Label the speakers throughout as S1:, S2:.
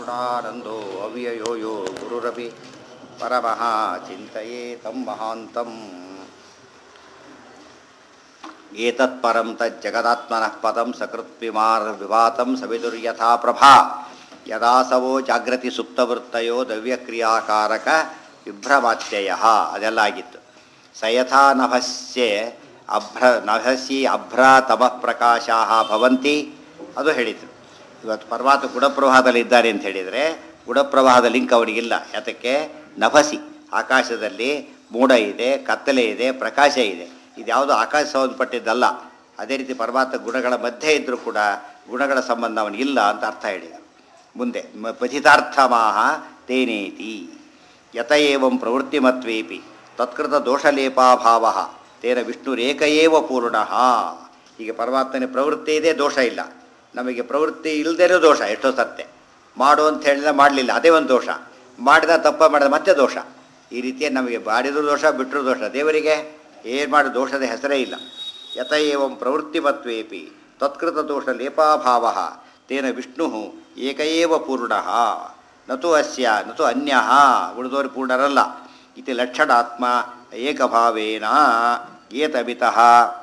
S1: ಗುಣಾನಂದೋ ಅವ್ಯಯೋ ಯೋ ಗುರುರಪಿ ಪರಮಃ ಚಿಂತೆಯೇ ತಂ ಮಹಾಂತಂ ಏತತ್ಪರಂ ತಜ್ಜಗದಾತ್ಮನಃ ಪದಂ ಸಕೃತ್ವಿಮಾರ್ ವಿವಾತಂ ಸವಿದುರ್ಯಥಾ ಪ್ರಭಾ ಯದಾಸವೋ ಜಾಗೃತಿ ಸುಪ್ತವೃತ್ತಯೋ ದವ್ಯಕ್ರಿಯಾಕಾರಕ ವಿಭ್ರಮಾತ್ಯಯ ಅದೆಲ್ಲ ಆಗಿತ್ತು ಸಯಥಾ ನಭಸ್ಯೆ ಅಭ್ರ ನಭಸ್ಸಿ ಅಭ್ರ ತಮಃ ಪ್ರಕಾಶಾ ಭವಂತಿ ಅದು ಹೇಳಿದರು ಇವತ್ತು ಪರ್ವತ ಗುಣಪ್ರವಾಹದಲ್ಲಿ ಇದ್ದಾರೆ ಅಂತ ಹೇಳಿದರೆ ಗುಣಪ್ರವಾಹದ ಲಿಂಕ್ ಅವರಿಗಿಲ್ಲ ಯಾತಕ್ಕೆ ನಭಸಿ ಆಕಾಶದಲ್ಲಿ ಮೋಡ ಇದೆ ಕತ್ತಲೆ ಇದೆ ಪ್ರಕಾಶ ಇದೆ ಇದ್ಯಾವುದು ಆಕಾಶ ಸಂಬಂಧಪಟ್ಟಿದ್ದಲ್ಲ ಅದೇ ರೀತಿ ಪರಮಾತ್ಮ ಗುಣಗಳ ಮಧ್ಯೆ ಇದ್ದರೂ ಕೂಡ ಗುಣಗಳ ಸಂಬಂಧ ಅವನಿಗಿಲ್ಲ ಅಂತ ಅರ್ಥ ಹೇಳಿದರು ಮುಂದೆ ಮ- ಪಥಿತಾರ್ಥಮಾಹ ತೇನೇತಿ ಯತ ಏವಂ ಪ್ರವೃತ್ತಿಮತ್ವೇಪಿ ತತ್ಕೃತ ದೋಷಲೇಪಾಭಾವ ತೇನ ವಿಷ್ಣುರೇಕಏವ ಪೂರ್ಣ ಹೀಗೆ ಪರಮಾತ್ಮನ ಪ್ರವೃತ್ತಿ ಇದೆ ದೋಷ ಇಲ್ಲ ನಮಗೆ ಪ್ರವೃತ್ತಿ ಇಲ್ಲದೇನೂ ದೋಷ ಎಷ್ಟೋ ಸತ್ಯ ಮಾಡು ಅಂತ ಹೇಳಿದ ಮಾಡಲಿಲ್ಲ ಅದೇ ಒಂದು ದೋಷ ಮಾಡಿದ ತಪ್ಪ ಮಾಡಿದ ಮತ್ತೆ ದೋಷ ಈ ರೀತಿಯ ನಮಗೆ ಮಾಡಿದ್ರು ದೋಷ ಬಿಟ್ಟರು ದೋಷ ದೇವರಿಗೆ ಏನು ಮಾಡಿ ದೋಷದ ಹೆಸರೇ ಇಲ್ಲ ಯತ ಏವಂ ಪ್ರವೃತ್ತಿಮತ್ವೇಪಿ ತತ್ಕೃತ ದೋಷ ಲೇಪಾಭಾವ ತೇನ ವಿಷ್ಣು ಏಕಏವ ಪೂರ್ಣ ನತು ಅಸ್ಯ ನತು ಅನ್ಯ ಉಳಿದವರು ಪೂರ್ಣರಲ್ಲ ಇತಿ ಲಕ್ಷಣಾತ್ಮ ಏಕಭಾವೇನ ಏತಮಿತಃ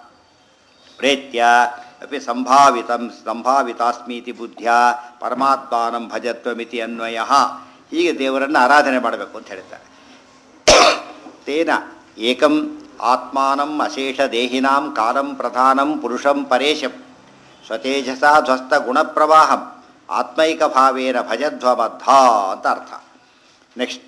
S1: ಪ್ರೇತ್ಯ ಅಪಿ ಸಂಭಾವಿತಂ ಸಂಭಾವಿತಾಸ್ಮೀತಿ ಬುದ್ಧಿಯ ಪರಮಾತ್ಮಾನಂ ಭಜತ್ವಮಿತಿ ಅನ್ವಯ ಹೀಗೆ ದೇವರನ್ನು ಆರಾಧನೆ ಮಾಡಬೇಕು ಅಂತ ಹೇಳ್ತಾರೆ ತೇನ ಏಕಂ ಆತ್ಮಾನಂ ಅಶೇಷ ದೇಹಿನಾಂ ಕಾಲಂ ಪ್ರಧಾನಂ ಪುರುಷಂ ಪರೇಶಂ ಸ್ವತೇಜಸ ಧ್ವಸ್ತ ಗುಣಪ್ರವಾಹಂ ಆತ್ಮೈಕ ಭಾವೇನ ಭಜಧ್ವಬದ್ಧ ಅಂತ ಅರ್ಥ ನೆಕ್ಸ್ಟ್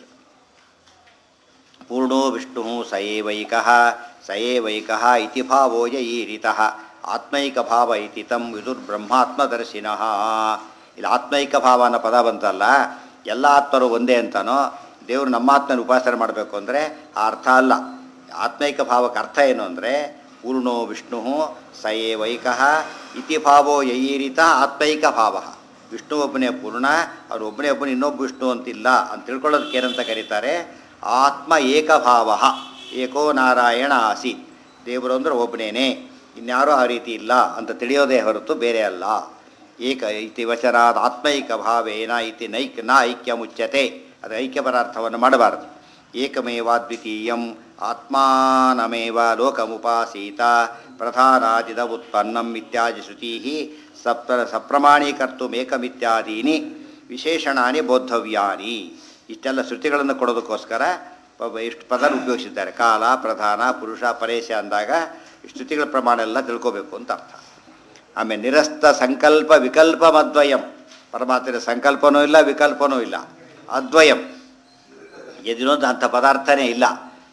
S1: ಪೂರ್ಣೋ ವಿಷ್ಣು ಸ ಏವೈಕ ಸ ಏವೈಕ ಇತಿ ಭಾವೋ ಯೈರಿತಃ ಆತ್ಮೈಕ ಭಾವ ಇತಿ ತಂ ವಿದುರ್ಬ್ರಹ್ಮಾತ್ಮದರ್ಶಿನಃ ಇಲ್ಲಿ ಆತ್ಮೈಕ ಭಾವ ಅನ್ನೋ ಪದ ಬಂತಲ್ಲ ಎಲ್ಲ ಆತ್ಮರು ಒಂದೇ ಅಂತನೋ ದೇವರು ನಮ್ಮ ಆತ್ಮನ ಉಪಾಸನೆ ಮಾಡಬೇಕು ಅಂದರೆ ಆ ಅರ್ಥ ಅಲ್ಲ ಆತ್ಮೈಕ ಭಾವಕ್ಕೆ ಅರ್ಥ ಏನು ಅಂದರೆ ಪೂರ್ಣೋ ವಿಷ್ಣು ಸ ಏವೈಕ ಇತಿ ಭಾವೋ ಯೈರಿತ ಆತ್ಮೈಕ ಭಾವ ವಿಷ್ಣು ಒಬ್ಬನೇ ಪೂರ್ಣ ಅವ್ರು ಒಬ್ಬನೇ ಒಬ್ಬನೇ ಇನ್ನೊಬ್ಬ ವಿಷ್ಣು ಅಂತಿಲ್ಲ ಅಂತ ತಿಳ್ಕೊಳ್ಳೋದಕ್ಕೆ ಏನಂತ ಕರೀತಾರೆ ಆತ್ಮ ಏಕಭಾವ ಏಕೋ ನಾರಾಯಣ ಆಸಿ ದೇವರು ಅಂದ್ರೆ ಒಬ್ಬನೇನೆ ಇನ್ಯಾರೂ ಆ ರೀತಿ ಇಲ್ಲ ಅಂತ ತಿಳಿಯೋದೇ ಹೊರತು ಬೇರೆ ಅಲ್ಲ ಏಕ ಇತಿ ವಚನಾದ ಆತ್ಮೈಕ ಭಾವೇನ ಇತಿ ನೈಕ್ ನ ಐಕ್ಯ ಮುಚ್ಚತೆ ಅದು ಐಕ್ಯ ಪರಾರ್ಥವನ್ನು ಮಾಡಬಾರದು ಏಕಮೇವಾದ್ವಿತೀಯಂ ಆತ್ಮಾನಮೇವ ಲೋಕಮುಪಾಸೀತ ಪ್ರಧಾನಾದಿದ ಉತ್ಪನ್ನಂ ಇತ್ಯಾದಿ ಶ್ರುತಿ ಸಪ್ತ ಸಪ್ರಮಾಣೀಕರ್ತುಮೇಕಮಿತ್ಯಾದೀನಿ ವಿಶೇಷಣಾನಿ ಬೋದ್ಧವ್ಯಾನಿ ಇಷ್ಟೆಲ್ಲ ಶ್ರುತಿಗಳನ್ನು ಕೊಡೋದಕ್ಕೋಸ್ಕರ ಪ- ಇಷ್ಟು ಪದನ ಉಪಯೋಗಿಸಿದ್ದಾರೆ ಕಾಲ ಪ್ರಧಾನ ಪುರುಷ ಪರೇಶ ಅಂದಾಗ ಈ ಶ್ರುತಿಗಳ ಪ್ರಮಾಣ ಎಲ್ಲ ತಿಳ್ಕೋಬೇಕು ಅಂತ ಅರ್ಥ ಆಮೇಲೆ ನಿರಸ್ತ ಸಂಕಲ್ಪ ವಿಕಲ್ಪ ಅದ್ವಯಂ ಪರಮಾತ್ಮನ ಸಂಕಲ್ಪನೂ ಇಲ್ಲ ವಿಕಲ್ಪನೂ ಇಲ್ಲ ಅದ್ವಯಂ ಎದಿನೊಂದು ಅಂಥ ಪದಾರ್ಥನೇ ಇಲ್ಲ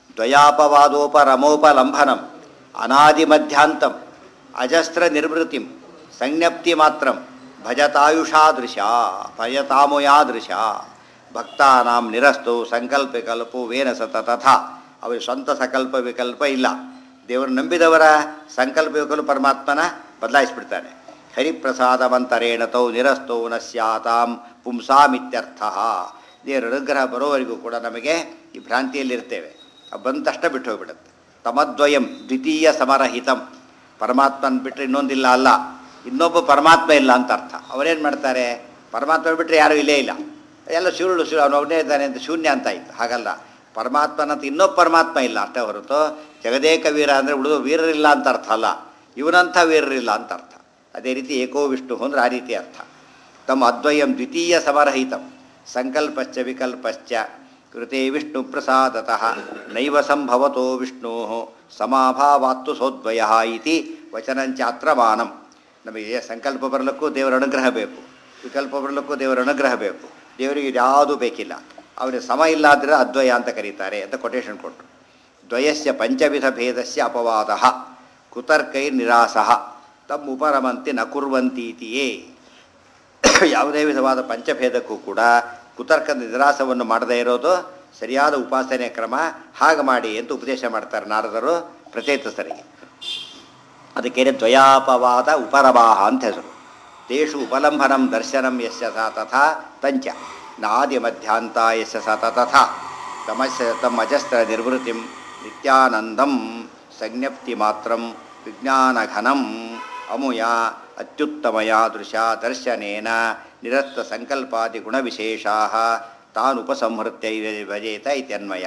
S1: ದ್ವಯಾಪವಾದೋಪರಮೋಪಲಂಭನಂ ಅನಾದಿ ಮಧ್ಯಾಂತಂ ಅಜಸ್ತ್ರ ನಿರ್ವೃತಿಂ ಸಂಜ್ಞಪ್ತಿ ಮಾತ್ರಂ ಭಜತಾಯುಷಾದೃಶ ಭಜತಾಮುಯಾದೃಶ ಭಕ್ತಾನಾಂ ನಿರಸ್ತು ಸಂಕಲ್ಪ ವಿಕಲ್ಪೋ ವೇನ ಸತ ತಥಾ ಅವರ ಸ್ವಂತ ಸಂಕಲ್ಪ ವಿಕಲ್ಪ ಇಲ್ಲ ದೇವರು ನಂಬಿದವರ ಸಂಕಲ್ಪ ವಿಕಲ್ಪ ಪರಮಾತ್ಮನ ಬದಲಾಯಿಸಿಬಿಡ್ತಾನೆ ಹರಿಪ್ರಸಾದವಂತರೇಣ ತೌ ನಿರಸ್ತೋ ನ ಸ್ಯಾತಾಂ ಪುಂಸಾಮಿತ್ಯರ್ಥ ದೇವರ ಅನುಗ್ರಹ ಬರೋವರೆಗೂ ಕೂಡ ನಮಗೆ ಈ ಭ್ರಾಂತಿಯಲ್ಲಿರ್ತೇವೆ ಅದು ಬಂದ ತಕ್ಷಣ ಬಿಟ್ಟು ಹೋಗ್ಬಿಡುತ್ತೆ ತಮದ್ವಯಂ ದ್ವಿತೀಯ ಸಮರಹಿತಂ ಪರಮಾತ್ಮನ ಬಿಟ್ಟರೆ ಇನ್ನೊಂದಿಲ್ಲ ಅಲ್ಲ ಇನ್ನೊಬ್ಬ ಪರಮಾತ್ಮ ಇಲ್ಲ ಅಂತ ಅರ್ಥ ಅವರೇನು ಮಾಡ್ತಾರೆ ಪರಮಾತ್ಮ ಬಿಟ್ಟರೆ ಯಾರೂ ಇಲ್ಲೇ ಇಲ್ಲ ಎಲ್ಲ ಶಿವಳು ಶಿವ ಅವನು ಒಬ್ಬನೇ ಇದ್ದಾನೆ ಅಂತ ಶೂನ್ಯ ಅಂತ ಆಯಿತು ಹಾಗಲ್ಲ ಪರಮಾತ್ಮನಂತ ಇನ್ನೊಬ್ಬ ಪರಮಾತ್ಮ ಇಲ್ಲ ಅಷ್ಟೇ ಹೊರತು ಜಗದೇಕ ವೀರ ಅಂದರೆ ಉಳಿದು ವೀರರಿಲ್ಲ ಅಂತ ಅರ್ಥ ಅಲ್ಲ ಇವನಂಥ ವೀರರಿಲ್ಲ ಅಂತ ಅರ್ಥ ಅದೇ ರೀತಿ ಏಕೋ ವಿಷ್ಣು ಅಂದ್ರೆ ಆ ರೀತಿ ಅರ್ಥ ತಮ್ಮ ಅದ್ವಯಂ ದ್ವಿತೀಯ ಸಮರಹಿತಂ ಸಂಕಲ್ಪಶ್ಚ ವಿಕಲ್ಪಶ್ಚ ಕೃತೆ ವಿಷ್ಣು ಪ್ರಸಾದತಃ ನೈವ ಸಂಭವತೋ ವಿಷ್ಣೋ ಸಮಾಭಾವಾತ್ತು ಸೋದ್ವಯ ಇತಿ ವಚನಂಚಾತ್ರಮಾನಂ ನಮಗೆ ಸಂಕಲ್ಪ ಬರಲಿಕ್ಕೂ ದೇವರ ಅನುಗ್ರಹ ಬೇಕು ವಿಕಲ್ಪ ಬರಲಿಕ್ಕೂ ದೇವರ ಅನುಗ್ರಹ ಬೇಕು ದೇವರಿಗೆ ಯಾವುದೂ ಬೇಕಿಲ್ಲ ಅವನಿಗೆ ಸಮ ಇಲ್ಲ ಅಂದರೆ ಅದ್ವಯ ಅಂತ ಕರೀತಾರೆ ಅಂತ ಕೊಟೇಶನ್ ಕೊಟ್ಟರು ದ್ವಯಸ್ಯ ಪಂಚವಿಧ ಭೇದಸ್ಯ ಅಪವಾದ ಕುತರ್ಕೈ ನಿರಾಸಃ ತಮ್ಮ ಉಪರಮಂತಿ ನ ಕುರ್ವಂತೀತಿಯೇ ಯಾವುದೇ ವಿಧವಾದ ಪಂಚಭೇದಕ್ಕೂ ಕೂಡ ಕುತರ್ಕದ ನಿರಾಸವನ್ನು ಮಾಡದೇ ಇರೋದು ಸರಿಯಾದ ಉಪಾಸನೆ ಕ್ರಮ ಹಾಗೆ ಮಾಡಿ ಅಂತ ಉಪದೇಶ ಮಾಡ್ತಾರೆ ನಾರದರು ಪ್ರಚೇತಸರಿಗೆ ಅದಕ್ಕೇನೆ ದ್ವಯಾಪವಾದ ಉಪರವಾಹ ಅಂತ ಹೆಸರು ತೇಷು ಉಪಲಂಬನಂ ದರ್ಶನಂ ಯಸ್ಯ ಸ ತಥಾ ತಂಚ ನಾದಿ ಮಧ್ಯಾಂತ ಯಸ್ಯ ಸ ತಥಾ ತಮಸ್ಯ ತಮ್ಮಜಸ್ತ್ರ ನಿರ್ವೃತಿಂ ನಿತ್ಯಾನಂದಂ ಸಂಜ್ಞಪ್ತಿ ಮಾತ್ರಂ ವಿಜ್ಞಾನಘನಂ ಅಮುಯ ಅತ್ಯುತ್ತಮಯ ದೃಶ ದರ್ಶನೇನ ನಿರಸ್ತ ಸಂಕಲ್ಪಾದಿ ಗುಣವಿಶೇಷಾ ತಾನ್ ಉಪಸಂಹೃತ್ಯ ಭಜೇತ ಇತ್ಯನ್ವಯ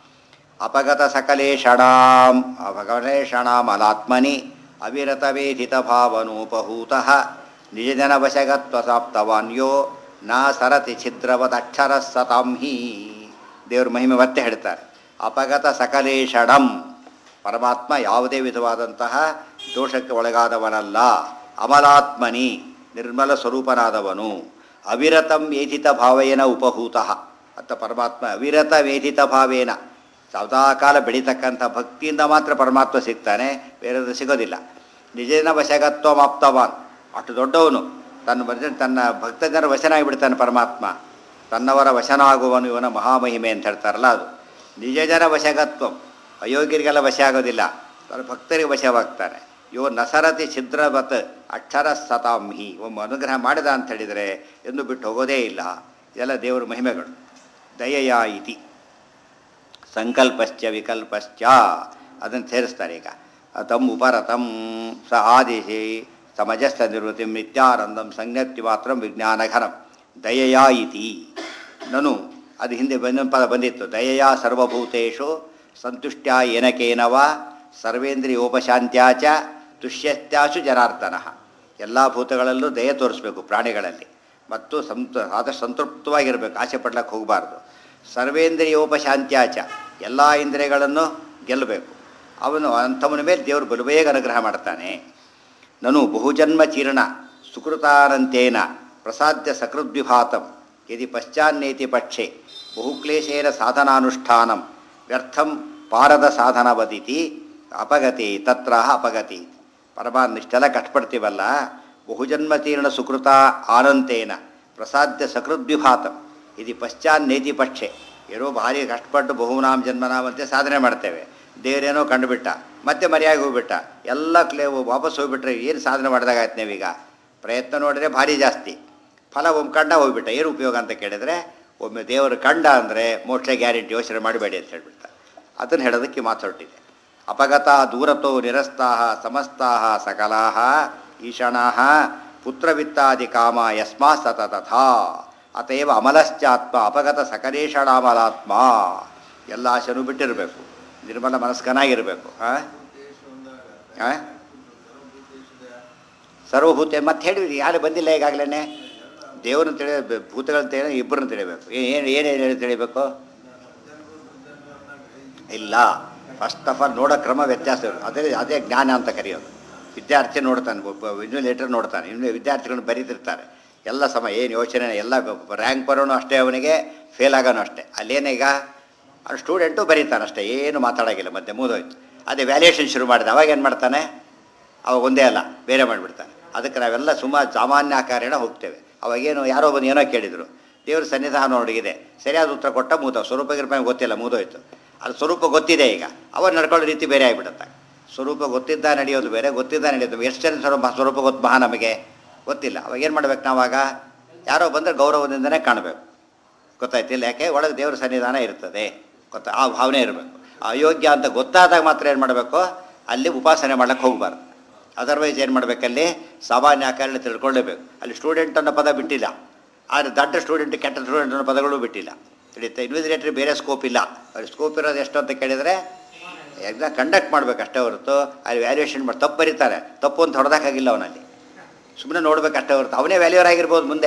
S1: ಅಪಗತ ಸಕಲೇಷಣಾಂ ಅಪಗಲೇಷಣಾಮಲಾತ್ಮನಿ ಅವಿರತವೇಧಿತ ಭಾವನೋಪಹೂತ ನಿಜಜನ ವಶಗತ್ವಸಾಪ್ತವಾನ್ ಯೋ ನ ಸರತಿ ಛಿದ್ರವದಕ್ಷರ ಸತಾಂ ಹಿ ದೇವ್ರ ಮಹಿಮೆ ಮತ್ತೆ ಹೇಳ್ತಾರೆ ಅಪಗತ ಸಕಲೇಷಣಂ ಪರಮಾತ್ಮ ಯಾವುದೇ ವಿಧವಾದಂತಹ ದೋಷಕ್ಕೆ ಒಳಗಾದವನಲ್ಲ ಅಮಲಾತ್ಮನಿ ನಿರ್ಮಲ ಸ್ವರೂಪನಾದವನು ಅವಿರತಂ ವೇದಿತ ಭಾವೇನ ಉಪಹೂತ ಅಂತ ಪರಮಾತ್ಮ ಅವಿರತ ವೇದಿತ ಭಾವೇನ ಸದಾಕಾಲ ಬೆಳೀತಕ್ಕಂಥ ಭಕ್ತಿಯಿಂದ ಮಾತ್ರ ಪರಮಾತ್ಮ ಸಿಗ್ತಾನೆ ಬೇರೆದು ಸಿಗೋದಿಲ್ಲ ನಿಜನ ವಶಗತ್ವ ಮಾಪ್ತವಾನ್ ಅಷ್ಟು ದೊಡ್ಡವನು ತನ್ನ ವಚನ ತನ್ನ ಭಕ್ತಜನ ವಶನಾಗಿಬಿಡ್ತಾನೆ ಪರಮಾತ್ಮ ತನ್ನವರ ವಶನಾಗುವನು ಇವನ ಮಹಾಮಹಿಮೆ ಅಂತ ಹೇಳ್ತಾರಲ್ಲ ಅದು ನಿಜ ಜನ ವಶಗತ್ವ ಅಯೋಗ್ಯರಿಗೆಲ್ಲ ವಶ ಆಗೋದಿಲ್ಲ ತನ್ನ ಭಕ್ತರಿಗೆ ವಶವಾಗ್ತಾನೆ ಇವ ನಸರತಿ ಛಿದ್ರವತ್ ಅಕ್ಷರ ಸತಾಂಹಿ ಒಮ್ಮೆ ಅನುಗ್ರಹ ಮಾಡಿದ ಅಂತ ಹೇಳಿದರೆ ಎಂದು ಬಿಟ್ಟು ಹೋಗೋದೇ ಇಲ್ಲ ಇದೆಲ್ಲ ದೇವರ ಮಹಿಮೆಗಳು ದಯೆಯ ಇತಿ ಸಂಕಲ್ಪಶ್ಚ ವಿಕಲ್ಪಶ್ಚ ಅದನ್ನು ಸೇರಿಸ್ತಾರೆ ಈಗ ತಮ್ ಉಪರತಂ ಸ ಆದಿಶಿ ಸಮಜಸ್ಥ ನಿವೃತ್ತಿ ನಿತ್ಯಾನಂದಂ ಸಂಜ್ಞಪ್ತಿ ಮಾತ್ರ ವಿಜ್ಞಾನಘನಂ ದಯೆಯ ಇತಿ ನನು ಅದು ಹಿಂದೆ ಬಂದ ಪದ ಬಂದಿತ್ತು ದಯೆಯ ಸರ್ವಭೂತೇಶು ಸಂತುಷ್ಟ್ಯ ಏನಕೇನವ ಸರ್ವೇಂದ್ರಿಯೋಪಶಾಂತ್ಯಾ ಚ ತುಷ್ಯತ್ಯಾಶು ಜನಾರ್ದನ ಎಲ್ಲ ಭೂತಗಳಲ್ಲೂ ದಯ ತೋರಿಸ್ಬೇಕು ಪ್ರಾಣಿಗಳಲ್ಲಿ ಮತ್ತು ಸಂತ ಆದಷ್ಟು ಸಂತೃಪ್ತವಾಗಿರಬೇಕು ಆಸೆ ಪಡ್ಲಕ್ಕೆ ಹೋಗಬಾರ್ದು ಸರ್ವೇಂದ್ರಿಯೋಪಶಾಂತ್ಯಾಚ ಎಲ್ಲ ಇಂದ್ರಿಯಗಳನ್ನು ಗೆಲ್ಲಬೇಕು ಅವನು ಅಂಥವನ ಮೇಲೆ ದೇವರು ಬಲು ಬೇಗ ಅನುಗ್ರಹ ಮಾಡ್ತಾನೆ ನನು ಬಹುಜನ್ಮ ಚೀರ್ಣ ಸುಕೃತಾನಂತೇನ ಪ್ರಸಾದ್ಯ ಸಕೃದ್ವಿಭಾತಂ ಯದಿ ಪಶ್ಚಾನ್ನೇತಿ ಪಕ್ಷೆ ಬಹುಕ್ಲೇಶೇನ ಸಾಧನಾನುಷ್ಠಾನಂ ವ್ಯರ್ಥಂ ಪಾರದ ಸಾಧನವದಿತಿ ಅಪಗತಿ ತತ್ರ ಅಪಗತಿ ಪರಮಾತ್ಮ ಇಷ್ಟೆಲ್ಲ ಕಷ್ಟಪಡ್ತೀವಲ್ಲ ಬಹುಜನ್ಮ ತೀರ್ಣ ಸುಕೃತ ಆನಂತೇನ ಪ್ರಸಾದ್ಯ ಸಕೃದ್ವಿಭಾತಂ ಇದು ಪಶ್ಚಾನ್ನೇತಿ ಪಕ್ಷೆ ಏನೋ ಭಾರಿ ಕಷ್ಟಪಟ್ಟು ಬಹುನಾಮ್ ಜನ್ಮನಾಮಂತೆ ಸಾಧನೆ ಮಾಡ್ತೇವೆ ದೇವರೇನೋ ಕಂಡುಬಿಟ್ಟ ಮತ್ತೆ ಮರೆಯಾಗಿ ಹೋಗ್ಬಿಟ್ಟ ಎಲ್ಲ ಕ್ಲೇ ವಾಪಸ್ ಹೋಗ್ಬಿಟ್ರೆ ಏನು ಸಾಧನೆ ಮಾಡಿದಾಗಾಯ್ತು ನೀವೀಗ ಪ್ರಯತ್ನ ನೋಡಿದ್ರೆ ಭಾರಿ ಜಾಸ್ತಿ ಫಲ ಒಮ್ಮೆ ಕಂಡ ಹೋಗ್ಬಿಟ್ಟ ಏನು ಉಪಯೋಗ ಅಂತ ಕೇಳಿದರೆ ಒಮ್ಮೆ ದೇವರು ಕಂಡ ಅಂದರೆ ಮೋಕ್ಷ ಗ್ಯಾರಂಟಿ ಯೋಚನೆ ಮಾಡಬೇಡಿ ಅಂತ ಹೇಳ್ಬಿಡ್ತಾರೆ ಅದನ್ನು ಹೇಳೋದಕ್ಕೆ ಮಾತಾಡ್ತಿದೆ ಅಪಗತ ದೂರತೋ ನಿರಸ್ತಾ ಸಮಸ್ತಾ ಸಕಲಾ ಈಶಣಾ ಪುತ್ರವಿತ್ತಾದಿ ಕಾಮ ಯಸ್ಮಾ ಸತ ತಥಾ ಅತೇವ ಅಮಲಶ್ಚಾತ್ಮ ಅಪಗತ ಸಕಲೇಶಣಾಮಲಾತ್ಮ ಎಲ್ಲ ಆಶೆನೂ ಬಿಟ್ಟಿರಬೇಕು ನಿರ್ಮಲ ಮನಸ್ಕನಾಗಿರಬೇಕು ಹಾಂ ಹಾಂ ಸರ್ವಭೂತ ಮತ್ತೆ ಹೇಳಿದ್ರಿ ಯಾರು ಬಂದಿಲ್ಲ ಈಗಾಗಲೇ ದೇವರನ್ನ ತಿಳಿ ಭೂತಗಳನ್ನ ತಿಳಿ ಇಬ್ಬರನ್ನ ತಿಳಿಬೇಕು ಏನು ಏನೇನು ಹೇಳಿ ತಿಳಿಬೇಕು ಇಲ್ಲ ಫಸ್ಟ್ ಆಫ್ ಆಲ್ ನೋಡೋ ಕ್ರಮ ವ್ಯತ್ಯಾಸ ಇರುತ್ತೆ ಅದೇ ಅದೇ ಜ್ಞಾನ ಅಂತ ಕರೆಯೋದು ವಿದ್ಯಾರ್ಥಿ ನೋಡ್ತಾನೆ ಒಬ್ಬ ಇನ್ವಿಲೇಟರ್ ನೋಡ್ತಾನೆ ಇನ್ನು ವಿದ್ಯಾರ್ಥಿಗಳನ್ನ ಬರೀತಿರ್ತಾರೆ ಎಲ್ಲ ಸಮ ಏನು ಯೋಚನೆ ಎಲ್ಲ ರ್ಯಾಂಕ್ ಬರೋನು ಅಷ್ಟೇ ಅವನಿಗೆ ಫೇಲ್ ಆಗೋನು ಅಷ್ಟೇ ಅಲ್ಲೇನೀಗ ಆ ಸ್ಟೂಡೆಂಟು ಬರೀತಾನೆ ಅಷ್ಟೇ ಏನು ಮಾತಾಡೋಂಗಿಲ್ಲ ಮತ್ತೆ ಮುಗಿದೋಯ್ತು ಅದೇ ವ್ಯಾಲ್ಯೂಯೇಷನ್ ಶುರು ಮಾಡಿದ ಅವಾಗ ಏನು ಮಾಡ್ತಾನೆ ಅವಾಗ ಒಂದೇ ಅಲ್ಲ ಬೇರೆ ಮಾಡಿಬಿಡ್ತಾನೆ ಅದಕ್ಕೆ ನಾವೆಲ್ಲ ಸುಮಾರು ಸಾಮಾನ್ಯ ಆಕಾರೇಣ ಹೋಗ್ತೇವೆ ಅವಾಗೇನು ಯಾರೋ ಬಂದು ಏನೋ ಕೇಳಿದರು ದೇವ್ರ ಸನ್ನಿಧಾನ ನೋಡಿಗಿದೆ ಸರಿಯಾದ ಉತ್ತರ ಕೊಟ್ಟ ಮೂತ ಸ್ವರೂಪ ಗಿರ್ಪ ಗೊತ್ತಿಲ್ಲ ಮುಗಿದೋಯ್ತು ಅದು ಸ್ವರೂಪ ಗೊತ್ತಿದೆ ಈಗ ಅವ ನಡ್ಕೊಳ್ಳೋ ರೀತಿ ಬೇರೆ ಆಗಿಬಿಡುತ್ತೆ ಸ್ವರೂಪ ಗೊತ್ತಿದ್ದ ನಡೆಯೋದು ಬೇರೆ ಗೊತ್ತಿದ್ದ ನಡೆಯೋದು ಎಷ್ಟು ಜನ ಸ್ವರೂಪ ಸ್ವರೂಪ ಗೊತ್ತು ಮಹಾ ನಮಗೆ ಗೊತ್ತಿಲ್ಲ ಅವಾಗ ಏನು ಮಾಡ್ಬೇಕು ನಾವಾಗ ಯಾರೋ ಬಂದರೆ ಗೌರವದಿಂದನೇ ಕಾಣಬೇಕು ಗೊತ್ತಾಯ್ತಿಲ್ಲ ಯಾಕೆ ಒಳಗೆ ದೇವರ ಸನ್ನಿಧಾನ ಇರ್ತದೆ ಗೊತ್ತಾ ಆ ಭಾವನೆ ಇರಬೇಕು ಅಯೋಗ್ಯ ಅಂತ ಗೊತ್ತಾದಾಗ ಮಾತ್ರ ಏನು ಮಾಡಬೇಕು ಅಲ್ಲಿ ಉಪಾಸನೆ ಮಾಡ್ಲಿಕ್ಕೆ ಹೋಗಬಾರ್ದು ಅದರ್ವೈಸ್ ಏನು ಮಾಡಬೇಕಲ್ಲಿ ಸಾಮಾನ್ಯ ಆಕಾರದಲ್ಲಿ ತಿಳ್ಕೊಳ್ಳೇಬೇಕು ಅಲ್ಲಿ ಸ್ಟೂಡೆಂಟ್ ಅನ್ನೋ ಪದ ಬಿಟ್ಟಿಲ್ಲ ಆದರೆ ದೊಡ್ಡ ಸ್ಟೂಡೆಂಟ್ ಕೆಟ್ಟ ಸ್ಟೂಡೆಂಟ್ ಅನ್ನೋ ಪದಗಳು ಬಿಟ್ಟಿಲ್ಲ ತಿಳಿಯುತ್ತೆ ಇನ್ವಿಜಿಲೇಟ್ರಿ ಬೇರೆ ಸ್ಕೋಪ್ ಇಲ್ಲ ಅವ್ರಿಗೆ ಸ್ಕೋಪ್ ಇರೋದು ಎಷ್ಟು ಅಂತ ಕೇಳಿದರೆ ಎಕ್ಸಾಮ್ ಕಂಡಕ್ಟ್ ಮಾಡ್ಬೇಕು ಅಷ್ಟೇ ಹೊರತು ಅಲ್ಲಿ ವ್ಯಾಲ್ಯೂಯೇಷನ್ ಮಾಡಿ ತಪ್ಪು ಬರೀತಾರೆ ತಪ್ಪು ಅಂತ ಹೊಡೆದಾಗಿಲ್ಲ ಅವನಲ್ಲಿ ಸುಮ್ಮನೆ ನೋಡ್ಬೇಕು ಅಷ್ಟೇ ಹೊರತು ಅವನೇ ವ್ಯಾಲ್ಯೂರ್ ಆಗಿರ್ಬೋದು ಮುಂದೆ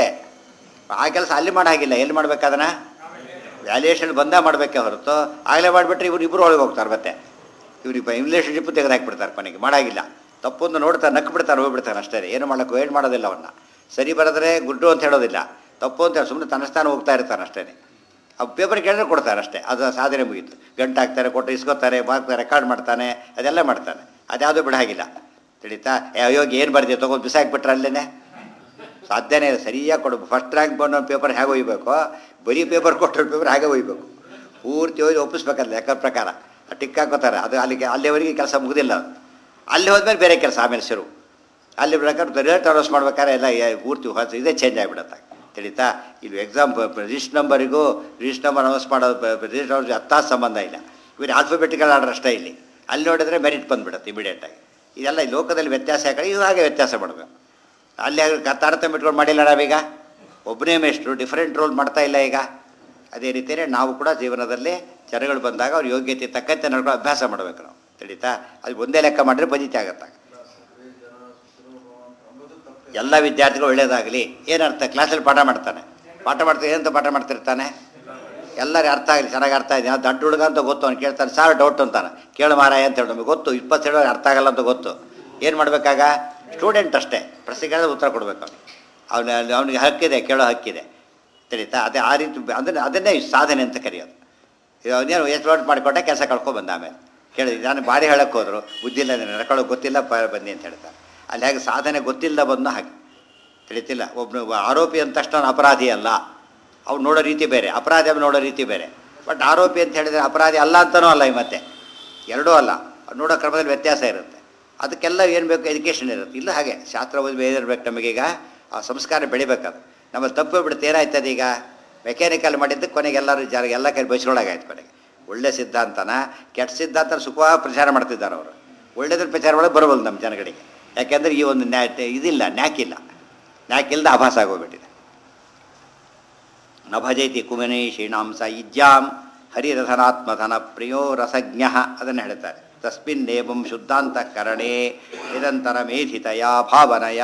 S1: ಆ ಕೆಲಸ ಅಲ್ಲಿ ಮಾಡಾಗಿಲ್ಲ ಎಲ್ಲಿ ಮಾಡ್ಬೇಕು ಅದನ್ನು ವ್ಯಾಲ್ಯೂಯೇಷನ್ ಬಂದೇ ಮಾಡಬೇಕೆ ಹೊರತು ಆಗಲೇ ಮಾಡಿಬಿಟ್ರೆ ಇವ್ರು ಇಬ್ಬರು ಒಳಗೆ ಹೋಗ್ತಾರೆ ಮತ್ತೆ ಇವ್ರಿಗೆ ರಿಲೇಷನ್ಶಿಪ್ ತೆಗೆದಾಕ್ಬಿಡ್ತಾರೆ ಕೊನೆಗೆ ಮಾಡಾಗಿಲ್ಲ ತಪ್ಪೊಂದು ನೋಡ್ತಾರೆ ನಕ್ಕು ಬಿಡ್ತಾರೆ ಹೋಗ್ಬಿಡ್ತಾರೆ ಅಷ್ಟೇ ಏನು ಮಾಡಕ್ಕೆ ಏನು ಮಾಡೋದಿಲ್ಲ ಅವನ್ನ ಸರಿ ಬರೆದ್ರೆ ಗುಡ್ಡು ಅಂತ ಹೇಳೋದಿಲ್ಲ ತಪ್ಪು ಅಂತ ಹೇಳಿ ಸುಮ್ಮನೆ ತನ್ನ ಸ್ಥಾನ ಹೋಗ್ತಾ ಇರ್ತಾನೆ ಅಷ್ಟೇ ಆ ಪೇಪರ್ ಕೇಳಿದ್ರೆ ಕೊಡ್ತಾರೆ ಅಷ್ಟೇ ಅದು ಸಾಧನೆ ಮುಗೀತು ಗಂಟು ಹಾಕ್ತಾರೆ ಕೊಟ್ಟು ಇಸ್ಕೊತಾರೆ ಬಾಕ್ತಾರೆ ರೆಕಾರ್ಡ್ ಮಾಡ್ತಾನೆ ಅದೆಲ್ಲ ಮಾಡ್ತಾನೆ ಅದ್ಯಾವುದೂ ಬಿಡಾಗಿಲ್ಲ ತಿಳಿತಾ ಏ ಅಯೋಗ್ಯ ಏನು ಬರ್ತೀವಿ ತೊಗೊಂಡು ಬಿಸಾಕ್ಬಿಟ್ರೆ ಅಲ್ಲೇ ಸಾಧ್ಯನೇ ಇಲ್ಲ ಸರಿಯಾಗಿ ಕೊಡು ಫಸ್ಟ್ ರ್ಯಾಂಕ್ ಬಂದೋ ಪೇಪರ್ ಹೇಗೆ ಒಯ್ಬೇಕು ಬರೀ ಪೇಪರ್ ಕೊಟ್ಟರೆ ಪೇಪರ್ ಹಾಗೆ ಒಯ್ಬೇಕು ಪೂರ್ತಿ ಹೋಗಿ ಒಪ್ಪಿಸ್ಬೇಕಲ್ಲ ಲೆಕ್ಕ ಪ್ರಕಾರ ಟಿಕ್ ಹಾಕೋತಾರೆ ಅದು ಅಲ್ಲಿಗೆ ಅಲ್ಲಿವರೆಗೆ ಕೆಲಸ ಮುಗಿದಿಲ್ಲ ಅದು ಅಲ್ಲಿ ಹೋದ್ಮೇಲೆ ಬೇರೆ ಕೆಲಸ ಆಮೇಲೆ ಶುರು ಅಲ್ಲಿ ಪ್ರಕಾರ ರಿಸಲ್ಟ್ ಅನೌನ್ಸ್ ಮಾಡ್ಬೇಕಾದ್ರೆ ಎಲ್ಲ ಏ- ಪೂರ್ತಿ ಹೊಸ ಇದೇ ಚೇಂಜ್ ಆಗಿಬಿಡುತ್ತೆ ತಿಳಿತಾ ಇಲ್ಲಿ ಎಕ್ಸಾಮ್ ರಿಜಿಸ್ಟ್ ನಂಬರಿಗೂ ರಿಜಿಸ್ಟ್ ನಂಬರ್ ಅನೌನ್ಸ್ ಮಾಡೋದು ರಿಜಿಸ್ಟ್ ನಂಬರ್ ಹತ್ತಾರು ಸಂಬಂಧ ಇಲ್ಲ ಇವರು ಆಲ್ಫಾಬೆಟಿಕಲ್ ಆರ್ಡರ್ ಅಷ್ಟೇ ಇಲ್ಲಿ ಅಲ್ಲಿ ನೋಡಿದ್ರೆ ಮೆರಿಟ್ ಬಂದುಬಿಡುತ್ತೆ ಇಮಿಡಿಯೇಟಾಗಿ ಇದೆಲ್ಲ ಈ ಲೋಕದಲ್ಲಿ ವ್ಯತ್ಯಾಸ ಯಾಕಂದ್ರೆ ಇದು ಹಾಗೆ ವ್ಯತ್ಯಾಸ ಮಾಡಬೇಕು ಅಲ್ಲಿ ಆಗ ತಾರತಮ್ಯ ಇಟ್ಕೊಂಡು ಮಾಡಿಲ್ಲ ನಾವೀಗ ಒಬ್ಬನೇ ಮೇಷ್ಟ್ರು ಡಿಫ್ರೆಂಟ್ ರೋಲ್ ಮಾಡ್ತಾ ಇಲ್ಲ ಈಗ ಅದೇ ರೀತಿಯೇ ನಾವು ಕೂಡ ಜೀವನದಲ್ಲಿ ಜನಗಳು ಬಂದಾಗ ಅವ್ರ ಯೋಗ್ಯತೆ ತಕ್ಕಂತೆ ನಡ್ಕೊಂಡು ಅಭ್ಯಾಸ ಮಾಡಬೇಕು ನಾವು ತಿಳಿತಾ ಅದು ಒಂದೇ ಲೆಕ್ಕ ಮಾಡಿದ್ರೆ ಬಜಿತೆ ಆಗತ್ತಾಗ ಎಲ್ಲ ವಿದ್ಯಾರ್ಥಿಗಳು ಒಳ್ಳೇದಾಗಲಿ ಏನರ್ಥ ಕ್ಲಾಸಲ್ಲಿ ಪಾಠ ಮಾಡ್ತಾನೆ ಪಾಠ ಮಾಡ್ತಾ ಏನಂತ ಪಾಠ ಮಾಡ್ತಿರ್ತಾನೆ ಎಲ್ಲರಿಗೆ ಅರ್ಥ ಆಗಲಿ ಚೆನ್ನಾಗಿ ಅರ್ಥ ಇದೆ ನಾವು ದೊಡ್ಡ ಹುಡುಗ ಅಂತ ಗೊತ್ತು ಅವ್ನು ಕೇಳ್ತಾನೆ ಸಾರ್ ಡೌಟ್ ಅಂತಾನೆ ಕೇಳು ಮಾರಾಯ ಅಂತ ಹೇಳಿ ನಮಗೆ ಗೊತ್ತು ಇಪ್ಪತ್ತು ಹೇಳೋರು ಅರ್ಥ ಆಗಲ್ಲ ಅಂತ ಗೊತ್ತು ಏನು ಮಾಡಬೇಕಾಗ ಸ್ಟೂಡೆಂಟ್ ಅಷ್ಟೇ ಪ್ರಶ್ನೆ ಕೇಳಿದ್ರೆ ಉತ್ತರ ಕೊಡಬೇಕು ಅವನು ಅವನು ಅವನಿಗೆ ಹಕ್ಕಿದೆ ಕೇಳೋ ಹಕ್ಕಿದೆ ತಿಳಿತಾ ಅದೇ ಆ ರೀತಿ ಅಂದರೆ ಅದನ್ನೇ ಸಾಧನೆ ಅಂತ ಕರೆಯೋದು ಅವನೇನು ಎಷ್ಟು ನೋಟ್ ಮಾಡಿಕೊಟ್ಟೆ ಕೆಲಸ ಕಳ್ಕೊಂಡು ಬಂದ ಆಮೇಲೆ ಕೇಳಿದ್ವಿ ನಾನು ಭಾರಿ ಹೇಳಕ್ಕೆ ಹೋದ್ರು ಬುದ್ಧಿ ಇಲ್ಲ ನಡ್ಕೊಳ್ಳೋಕೆ ಗೊತ್ತಿಲ್ಲ ಪ ಬನ್ನಿ ಅಂತ ಹೇಳ್ತಾರೆ ಅಲ್ಲಿ ಹೇಗೆ ಸಾಧನೆ ಗೊತ್ತಿಲ್ಲದ ಬಂದು ಹಾಗೆ ತಿಳಿತಿಲ್ಲ ಒಬ್ಬನು ಆರೋಪಿ ಅಂದ ತಕ್ಷಣ ಅವ್ನು ಅಪರಾಧಿ ಅಲ್ಲ ಅವ್ನು ನೋಡೋ ರೀತಿ ಬೇರೆ ಅಪರಾಧಿ ಅವ್ನು ನೋಡೋ ರೀತಿ ಬೇರೆ ಬಟ್ ಆರೋಪಿ ಅಂತ ಹೇಳಿದರೆ ಅಪರಾಧಿ ಅಲ್ಲ ಅಂತನೂ ಅಲ್ಲ ಈ ಮತ್ತೆ ಎರಡೂ ಅಲ್ಲ ಅವ್ನು ನೋಡೋ ಕ್ರಮದಲ್ಲಿ ವ್ಯತ್ಯಾಸ ಇರುತ್ತೆ ಅದಕ್ಕೆಲ್ಲ ಏನು ಬೇಕು ಎಜುಕೇಷನ್ ಇರುತ್ತೆ ಇಲ್ಲ ಹಾಗೆ ಶಾಸ್ತ್ರ ಓದಿ ಬೇದಿರ್ಬೇಕು ನಮಗೀಗ ಆ ಸಂಸ್ಕಾರ ಬೆಳಿಬೇಕದು ನಮ್ಮಲ್ಲಿ ತಪ್ಪು ಬಿಡುತ್ತೆ ಏನಾಯ್ತದ ಈಗ ಮೆಕ್ಯಾನಿಕಲ್ ಮಾಡಿದ್ದಕ್ಕೆ ಕೊನೆಗೆ ಎಲ್ಲರೂ ಜನ ಎಲ್ಲ ಕೈ ಬಯಸ್ಕೊಳಗಾಯ್ತು ಕೊನೆಗೆ ಒಳ್ಳೆ ಸಿದ್ಧಾಂತನ ಕೆಟ್ಟ ಸಿದ್ಧಾಂತ ಸುಖವಾಗಿ ಪ್ರಚಾರ ಮಾಡ್ತಿದ್ದಾರೆ ಅವರು ಒಳ್ಳೆದ್ರ ಪ್ರಚಾರ ಒಳಗೆ ಬರಬಲ್ಲ ನಮ್ಮ ಜನಗಳಿಗೆ ಯಾಕೆಂದರೆ ಈ ಒಂದು ನ್ಯಾ ಇದಿಲ್ಲ ನ್ಯಾಕಿಲ್ಲ ನ್ಯಾಕಿಲ್ಲದ ಆಭಾಸ ಆಗೋಗ್ಬಿಟ್ಟಿದೆ ನ ಭಜೈತಿ ಕುಮನೇ ಶ್ರೀಣಾಂಸ ಇಜ್ಜಾಂ ಹರಿರಥನಾತ್ಮಧನ ಪ್ರಿಯೋ ರಸಜ್ಞ ಅದನ್ನು ಹೇಳ್ತಾರೆ ತಸ್ಮಿನ್ನೇವಂ ಶುದ್ಧಾಂತಃಕರಣೆ ನಿರಂತರ ಮೇಧಿತಯ ಭಾವನಯ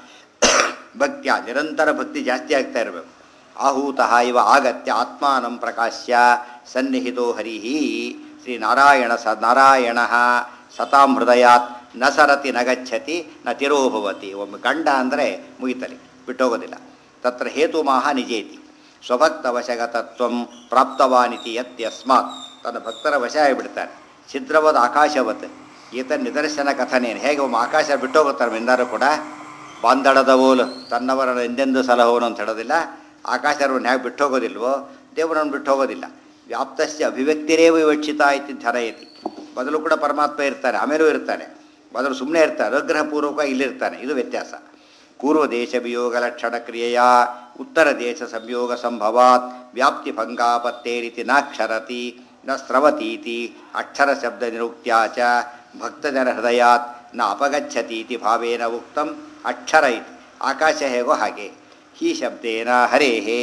S1: ಭಕ್ತಿಯ ನಿರಂತರ ಭಕ್ತಿ ಜಾಸ್ತಿ ಆಗ್ತಾ ಇರಬೇಕು ಆಹೂತಃ ಇವ ಆಗತ್ಯ ಆತ್ಮಾನಂ ಪ್ರಕಾಶ್ಯ ಸನ್ನಿಹಿತೋ ಹರಿ ಶ್ರೀ ನಾರಾಯಣ ಸ ನಾರಾಯಣ ಸತಾಂ ಹೃದಯಾತ್ ನ ಸರತಿ ನ ಗಚ್ಚತಿ ನ ತಿರೋಭವತಿ ಒಮ್ಮೆ ಗಂಡ ಅಂದರೆ ಮುಗಿತಲಿ ಬಿಟ್ಟೋಗೋದಿಲ್ಲ ತತ್ರ ಹೇತುಮಾಹ ನಿಜೇತಿ ಸ್ವಭಕ್ತ ವಶಗತತ್ವಂ ಪ್ರಾಪ್ತವಾನಿತಿ ಯತ್ಯಸ್ಮಾತ್ ತನ್ನ ಭಕ್ತರ ವಶ ಆಗಿಬಿಡ್ತಾರೆ ಛಿದ್ರವಾದ ಆಕಾಶವತ್ ಈತ ನಿದರ್ಶನ ಕಥನೇನು ಹೇಗೆ ಒಮ್ಮೆ ಆಕಾಶ ಬಿಟ್ಟೋಗುತ್ತಾರೆ ಎಂದಾರು ಕೂಡ ಬಾಂದಳದ ಓಲು ತನ್ನವರನ್ನು ಎಂದೆಂದು ಸಲಹೋನು ಅಂತ ಹೇಳೋದಿಲ್ಲ ಆಕಾಶವನ್ನು ಹೇಗೆ ಬಿಟ್ಟೋಗೋದಿಲ್ವೋ ದೇವರನ್ನು ಬಿಟ್ಟೋಗೋದಿಲ್ಲ ವ್ಯಾಪ್ತಸ್ಯ ಅಭಿವ್ಯಕ್ತಿರೇವ ವಿವಕ್ಷಿತ ಇತಿ ಧರಯತಿ ಮೊದಲು ಕೂಡ ಪರಮಾತ್ಮ ಇರ್ತಾನೆ ಆಮೇಲೂ ಇರ್ತಾನೆ ಮೊದಲು ಸುಮ್ಮನೆ ಇರ್ತಾನೆ ಅನುಗ್ರಹ ಪೂರ್ವಕ ಇಲ್ಲಿರ್ತಾನೆ ಇದು ವ್ಯತ್ಯಾಸ ಪೂರ್ವ ದೇಶ ವಿಯೋಗ ಲಕ್ಷಣ ಕ್ರಿಯೆಯ ಉತ್ತರ ದೇಶ ಸಂಯೋಗ ಸಂಭವಾತ್ ವ್ಯಾಪ್ತಿ ಭಂಗಾಪತ್ತೇರಿತಿ ನಾಕ್ಷರತಿ ನ ಸ್ರವತೀತಿ ಅಕ್ಷರ ಶಬ್ದ ನಿರುಕ್ತ್ಯಾ ಚ ಭಕ್ತಜನ ಹೃದಯಾತ್ ನ ಅಪಗಚ್ಚತೀತಿ ಭಾವೇನ ಉಕ್ತಂ ಅಕ್ಷರ ಇತಿ ಆಕಾಶ ಹೇಗೋ ಹಾಗೆ ಹಿ ಶಬ್ದೇನ ಹರೇಹೇ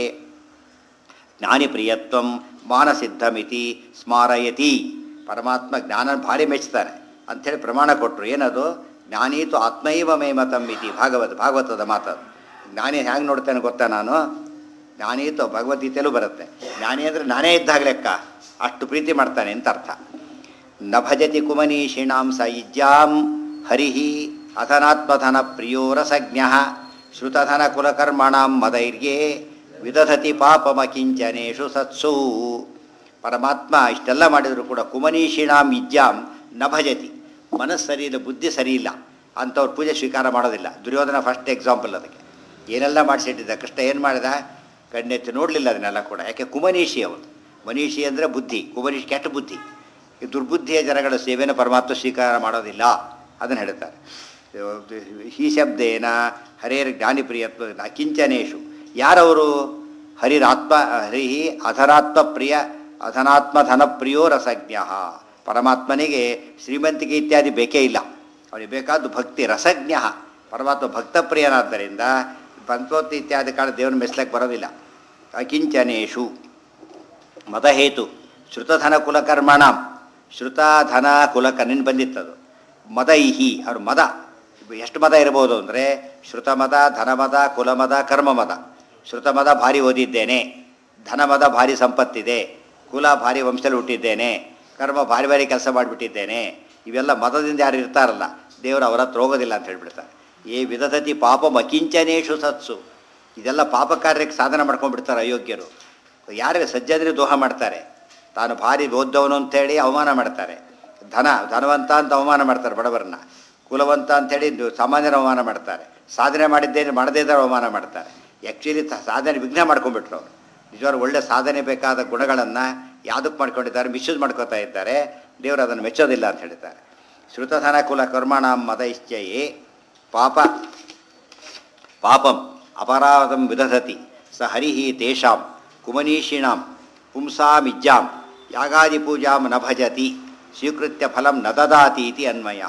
S1: ಜ್ಞಾನಿಪ್ರಿಯತ್ವಂ ಮಾನಸಿದ್ಧಮಿತಿ ಸ್ಮಾರಯತಿ ಪರಮಾತ್ಮ ಜ್ಞಾನ ಭಾರಿ ಮೆಚ್ತಾರೆ ಅಂಥೇಳಿ ಪ್ರಮಾಣ ಕೊಟ್ಟರು ಏನದು ಜ್ಞಾನೀತು ಆತ್ಮೈವ ಮೇ ಮತಂ ಇತಿ ಭಾಗವತ ಭಾಗವತದ ಮಾತದು ಜ್ಞಾನಿ ಹ್ಯಾಂಗೆ ನೋಡ್ತೇನೆ ಗೊತ್ತಾ ನಾನು ಜ್ಞಾನೀತು ಭಗವದ್ಗೀತೆಯಲ್ಲೂ ಬರುತ್ತೆ ಜ್ಞಾನಿ ಅಂದರೆ ನಾನೇ ಇದ್ದಾಗ ಲೆಕ್ಕ ಅಷ್ಟು ಪ್ರೀತಿ ಮಾಡ್ತಾನೆ ಅಂತ ಅರ್ಥ ನ ಭಜತಿ ಕುಮನೀಷಿಣಾಂ ಸ ಇಜ್ಜಾಂ ಹರಿಹಿ ಅಥನಾತ್ಮಧನ ಪ್ರಿಯೋ ರಸಜ್ಞ ಶ್ರುತಧನ ಕುಲಕರ್ಮಣಾಂ ಮದೈರ್ಯೇ ವಿದಧತಿ ಪಾಪಮ ಕಿಂಚನೇಶು ಸತ್ಸು ಪರಮಾತ್ಮ ಇಷ್ಟೆಲ್ಲ ಮಾಡಿದರೂ ಕೂಡ ಕುಮನೀಷಿಣಾಂ ಇಜ್ಜಾಂ ನ ಭಜತಿ ಮನಸ್ಸು ಸರಿ ಇಲ್ಲ ಬುದ್ಧಿ ಸರಿ ಇಲ್ಲ ಅಂಥವ್ರ ಪೂಜೆ ಸ್ವೀಕಾರ ಮಾಡೋದಿಲ್ಲ ದುರ್ಯೋಧನ ಫಸ್ಟ್ ಎಕ್ಸಾಂಪಲ್ ಅದಕ್ಕೆ ಏನೆಲ್ಲ ಮಾಡಿಸಿಟ್ಟಿದ್ದ ಕೃಷ್ಣ ಏನು ಮಾಡಿದ ಕಣ್ಣೆತ್ತಿ ನೋಡಲಿಲ್ಲ ಅದನ್ನೆಲ್ಲ ಕೂಡ ಯಾಕೆ ಕುಮನೀಷಿ ಅವನು ಮನೀಷಿ ಅಂದರೆ ಬುದ್ಧಿ ಕುಮನೀಷಿ ಕೆಟ್ಟ ಬುದ್ಧಿ ಈ ದುರ್ಬುದ್ಧಿಯ ಜನಗಳ ಸೇವೆಯನ್ನು ಪರಮಾತ್ಮ ಸ್ವೀಕಾರ ಮಾಡೋದಿಲ್ಲ ಅದನ್ನು ಹೇಳ್ತಾರೆ ಈ ಶಬ್ದೇನ ಹರೇರ್ ಜ್ಞಾನಿಪ್ರಿಯತ್ವ ಅಕಿಂಚನೇಶು ಯಾರವರು ಹರಿರಾತ್ಮ ಹರಿ ಅಧರಾತ್ಮ ಪ್ರಿಯ ಅಧನಾತ್ಮ ಧನಪ್ರಿಯೋ ರಸಜ್ಞ ಪರಮಾತ್ಮನಿಗೆ ಶ್ರೀಮಂತಿಕೆ ಇತ್ಯಾದಿ ಬೇಕೇ ಇಲ್ಲ ಅವನಿಗೆ ಬೇಕಾದ್ದು ಭಕ್ತಿ ರಸಜ್ಞ ಪರಮಾತ್ಮ ಭಕ್ತಪ್ರಿಯನಾದ್ದರಿಂದ ಪಂಚೋತ್ತಿ ಇತ್ಯಾದಿ ಕಾಲ ದೇವನ ಮೆಸ್ಲಕ್ಕೆ ಬರೋದಿಲ್ಲ ಅಕಿಂಚನೇಶು ಮದಹೇತು ಶ್ರುತಧನ ಕುಲಕರ್ಮಣ ಶ್ರುತಧನ ಕುಲಕ ನಿನ್ನ ಬಂದಿತ್ತದು ಮದೈಹಿ ಅವ್ರ ಮದ ಎಷ್ಟು ಮದ ಇರ್ಬೋದು ಅಂದರೆ ಶ್ರುತಮದ ಧನಮದ ಕುಲಮದ ಕರ್ಮಮದ ಶ್ರುತಮದ ಭಾರಿ ಓದಿದ್ದೇನೆ ಧನಮದ ಭಾರಿ ಸಂಪತ್ತಿದೆ ಕುಲ ಭಾರಿ ವಂಶದಲ್ಲಿ ಹುಟ್ಟಿದ್ದೇನೆ ಕರ್ಮ ಭಾರಿ ಭಾರಿ ಕೆಲಸ ಮಾಡಿಬಿಟ್ಟಿದ್ದೇನೆ ಇವೆಲ್ಲ ಮದದಿಂದ ಯಾರು ಇರ್ತಾರಲ್ಲ ದೇವರು ಅವರ ಹತ್ರ ಹೋಗೋದಿಲ್ಲ ಅಂತ ಹೇಳ್ಬಿಡ್ತಾರೆ ಏ ವಿಧದತಿ ಪಾಪ ಮಕಿಂಚನೇಶು ಸತ್ಸು ಇದೆಲ್ಲ ಪಾಪ ಕಾರ್ಯಕ್ಕೆ ಸಾಧನ ಮಾಡ್ಕೊಂಡ್ಬಿಡ್ತಾರೆ ಅಯೋಗ್ಯರು ಯಾರಿಗೆ ಸಜ್ಜಾದ್ರೆ ದೋಹ ಮಾಡ್ತಾರೆ ತಾನು ಭಾರಿ ಓದ್ದವನು ಅಂತೇಳಿ ಅವಮಾನ ಮಾಡ್ತಾರೆ ಧನ ಧನವಂತ ಅಂತ ಅವಮಾನ ಮಾಡ್ತಾರೆ ಬಡವರನ್ನ ಕುಲವಂತ ಅಂಥೇಳಿ ಸಾಮಾನ್ಯರ ಅವಮಾನ ಮಾಡ್ತಾರೆ ಸಾಧನೆ ಮಾಡಿದ್ದೇನೆ ಮಾಡದೇ ಇದ್ದಾರೆ ಅವಮಾನ ಮಾಡ್ತಾರೆ ಆ್ಯಕ್ಚುಲಿ ಸಾಧನೆ ವಿಘ್ನ ಮಾಡ್ಕೊಂಡ್ಬಿಟ್ರು ಅವರು ನಿಜವಾಗ್ಲೂ ಒಳ್ಳೆ ಸಾಧನೆ ಬೇಕಾದ ಗುಣಗಳನ್ನು ಯಾವುದಕ್ಕೆ ಮಾಡ್ಕೊಂಡಿದ್ದಾರೆ ಮಿಸ್ಯೂಸ್ ಮಾಡ್ಕೋತಾ ಇದ್ದಾರೆ ದೇವರು ಅದನ್ನು ಮೆಚ್ಚೋದಿಲ್ಲ ಅಂತ ಹೇಳ್ತಾರೆ ಶ್ರುತಧನ ಕುಲ ಕರ್ಮಣ ಮದ ಇಚ್ಛೆಯೇ ಪಾಪ ಪಾಪಂ ಅಪರಾಧಂ ವಿದಧತಿ ಸ ಹರಿಹಿ ತೇಷಾಂ ಕುಮನೀಷಿಣಾಂ ಪುಂಸಾಮಿಜ್ಜಾಂ ಯಾಗಾದಿ ಪೂಜಾಂ ನ ಭಜತಿ ಸ್ವೀಕೃತ್ಯ ಫಲಂ ನ ದದಾತಿ ಇತಿ ಅನ್ವಯ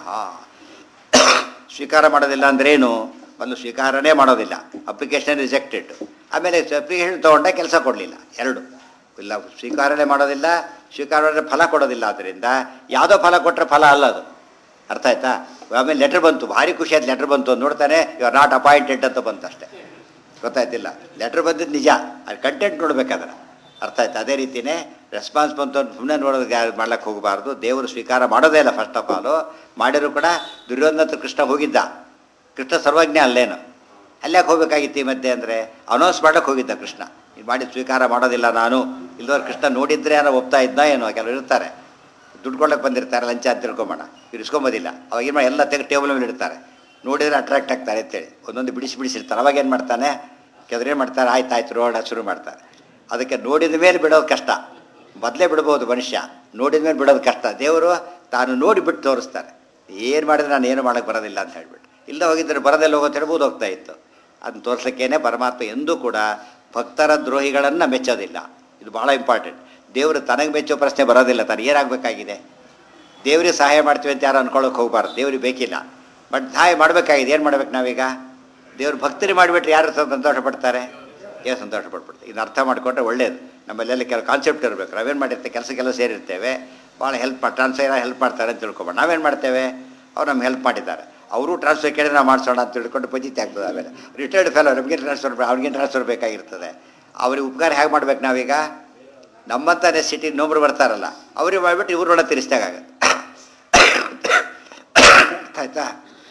S1: ಸ್ವೀಕಾರ ಮಾಡೋದಿಲ್ಲ ಅಂದ್ರೇನು ಒಂದು ಸ್ವೀಕಾರನೇ ಮಾಡೋದಿಲ್ಲ ಅಪ್ಲಿಕೇಶನ್ ರಿಜೆಕ್ಟೆಡ್ ಆಮೇಲೆ ಅಪ್ಲಿಕೇಶನ್ ತೊಗೊಂಡ ಕೆಲಸ ಕೊಡಲಿಲ್ಲ ಎರಡು ಇಲ್ಲ ಸ್ವೀಕಾರನೆ ಮಾಡೋದಿಲ್ಲ ಸ್ವೀಕಾರ ಮಾಡಿದ್ರೆ ಫಲ ಕೊಡೋದಿಲ್ಲ ಆದ್ದರಿಂದ ಯಾವುದೋ ಫಲ ಕೊಟ್ಟರೆ ಫಲ ಅಲ್ಲ ಅದು ಅರ್ಥ ಆಯ್ತಾ ಆಮೇಲೆ ಲೆಟ್ರ್ ಬಂತು ಭಾರಿ ಖುಷಿ ಆಯ್ತು ಲೆಟ್ರ್ ಬಂತು ಅಂತ ನೋಡ್ತಾನೆ ಯು ಆರ್ ನಾಟ್ ಅಪಾಯಿಂಟೆಡ್ ಅಂತ ಬಂತು ಅಷ್ಟೇ ಗೊತ್ತಾಯ್ತಿಲ್ಲ ಲೆಟ್ರ್ ಬಂದಿದ್ದು ನಿಜ ಅದು ಕಂಟೆಂಟ್ ನೋಡ್ಬೇಕಾದ್ರೆ ಅರ್ಥ ಆಯ್ತು ಅದೇ ರೀತಿಯೇ ರೆಸ್ಪಾನ್ಸ್ ಬಂತು ಅಂತ ಸುಮ್ಮನೆ ನೋಡೋದಕ್ಕೆ ಯಾರು ಮಾಡ್ಲಿಕ್ಕೆ ಹೋಗಬಾರ್ದು ದೇವರು ಸ್ವೀಕಾರ ಮಾಡೋದೇ ಇಲ್ಲ ಫಸ್ಟ್ ಆಫ್ ಆಲು ಮಾಡಿದ್ರು ಕೂಡ ದುರ್ಯೋಧನ ಹತ್ರ ಕೃಷ್ಣ ಹೋಗಿದ್ದ ಕೃಷ್ಣ ಸರ್ವಜ್ಞ ಅಲ್ಲೇನು ಅಲ್ಯಾಕೆ ಹೋಗ್ಬೇಕಾಗಿತ್ತು ಈ ಮಧ್ಯೆ ಅಂದರೆ ಅನೌನ್ಸ್ ಮಾಡಕ್ಕೆ ಹೋಗಿದ್ದ ಕೃಷ್ಣ ಇದು ಮಾಡಿ ಸ್ವೀಕಾರ ಮಾಡೋದಿಲ್ಲ ನಾನು ಇಲ್ದವ್ರು ಕೃಷ್ಣ ನೋಡಿದ್ರೆ ಏನೋ ಒಪ್ತಾ ಇದ್ದ ಏನೋ ಕೆಲವರು ಇರ್ತಾರೆ ದುಡ್ಡು ಕೊಡಕ್ಕೆ ಬಂದಿರ್ತಾರೆ ಲಂಚ ಅಂತ ತಿಳ್ಕೊಂಬೋಣ ಇವ್ರು ಇಸ್ಕೊಂಬೋದಿಲ್ಲ ಅವಾಗ ಏನು ಮಾಡಿ ಎಲ್ಲ ತೆಗೆದು ಟೇಬಲ್ ಮೇಲೆ ಇಡ್ತಾರೆ ನೋಡಿದ್ರೆ ಅಟ್ರಾಕ್ಟ್ ಆಗ್ತಾರೆ ಅಂತೇಳಿ ಒಂದೊಂದು ಬಿಡಿಸಿ ಬಿಡಿಸಿರ್ತಾರೆ ಅವಾಗ ಏನು ಮಾಡ್ತಾನೆ ಕೆಲವ್ರು ಏನು ಮಾಡ್ತಾರೆ ಆಯ್ತು ಆಯ್ತು ರೋಡ ಶುರು ಮಾಡ್ತಾರೆ ಅದಕ್ಕೆ ನೋಡಿದ ಮೇಲೆ ಬಿಡೋದು ಕಷ್ಟ ಮೊದಲೇ ಬಿಡ್ಬೋದು ಮನುಷ್ಯ ನೋಡಿದ ಮೇಲೆ ಬಿಡೋದು ಕಷ್ಟ ದೇವರು ತಾನು ನೋಡಿ ಬಿಟ್ಟು ತೋರಿಸ್ತಾರೆ ಏನು ಮಾಡಿದ್ರೆ ನಾನು ಏನು ಮಾಡೋಕ್ಕೆ ಬರೋದಿಲ್ಲ ಅಂತ ಹೇಳ್ಬಿಟ್ಟು ಇಲ್ಲ ಹೋಗಿದ್ರೆ ಬರೋದೆಲ್ಲ ಹೋಗೋದು ಹೇಳ್ಬೋದು ಹೋಗ್ತಾ ಇತ್ತು ಅದನ್ನ ತೋರ್ಸಲಿಕ್ಕೇನೆ ಪರಮಾತ್ಮ ಎಂದೂ ಕೂಡ ಭಕ್ತರ ದ್ರೋಹಿಗಳನ್ನು ಮೆಚ್ಚೋದಿಲ್ಲ ಇದು ಭಾಳ ಇಂಪಾರ್ಟೆಂಟ್ ದೇವರು ತನಗೆ ಮೆಚ್ಚೋ ಪ್ರಶ್ನೆ ಬರೋದಿಲ್ಲ ತಾನು ಏನಾಗಬೇಕಾಗಿದೆ ದೇವರಿಗೆ ಸಹಾಯ ಮಾಡ್ತೀವಿ ಅಂತ ಯಾರು ಅನ್ಕೊಳ್ಳೋಕೆ ಹೋಗ್ಬಾರ್ದು ದೇವ್ರಿಗೆ ಬೇಕಿಲ್ಲ ಬಟ್ ಸಹಾಯ ಮಾಡಬೇಕಾಗಿದೆ ಏನು ಮಾಡ್ಬೇಕು ನಾವೀಗ ದೇವ್ರ ಭಕ್ತರಿ ಮಾಡಿಬಿಟ್ರೆ ಯಾರು ಸಂತೋಷ ಪಡ್ತಾರೆ ಏನು ಸಂತೋಷ ಪಡ್ಬಿಡ್ತಾರೆ ಇದನ್ನ ಅರ್ಥ ಮಾಡಿಕೊಂಡ್ರೆ ಒಳ್ಳೇದು ನಮ್ಮಲ್ಲೆಲ್ಲ ಕೆಲವು ಕಾನ್ಸೆಪ್ಟ್ ಇರಬೇಕು ನಾವೇನು ಮಾಡಿರ್ತೇವೆ ಕೆಲಸಕ್ಕೆಲ್ಲ ಸೇರಿರ್ತೇವೆ ಭಾಳ ಹೆಲ್ಪ್ ಮಾಡಿ ಟ್ರಾನ್ಸ್ಫರ್ ಹೆಲ್ಪ್ ಮಾಡ್ತಾರೆ ಅಂತ ತಿಳ್ಕೊಬೇಡ ನಾವೇನು ಮಾಡ್ತೇವೆ ಅವ್ರು ನಮ್ಗೆ ಹೆಲ್ಪ್ ಮಾಡಿದ್ದಾರೆ ಅವರು ಟ್ರಾನ್ಸ್ಫರ್ ಕೇಳಿ ನಾವು ಮಾಡಿಸೋಣ ಅಂತ ತಿಳ್ಕೊಂಡು ಪಜಿತಿ ಆಗ್ತದೆ ಆಮೇಲೆ ರಿಟೈರ್ಡ್ ಫೆಲೋ ನಮಗೆ ಟ್ರಾನ್ಸ್ಫರ್ ಅವ್ರಿಗೆ ಟ್ರಾನ್ಸ್ಫರ್ ಬೇಕಾಗಿರ್ತದೆ ಅವ್ರಿಗೆ ಉಪಕಾರ ಹೇಗೆ ಮಾಡ್ಬೇಕು ನಾವೀಗ ನಮ್ಮಂಥ ಸಿಟಿ ಇನ್ನೊಬ್ರು ಬರ್ತಾರಲ್ಲ ಅವ್ರಿಗೆ ಮಾಡಿಬಿಟ್ಟು ಇವ್ರೊಳ ತೀರಿಸ್ದಾಗತ್ತೆ ಆಯ್ತಾ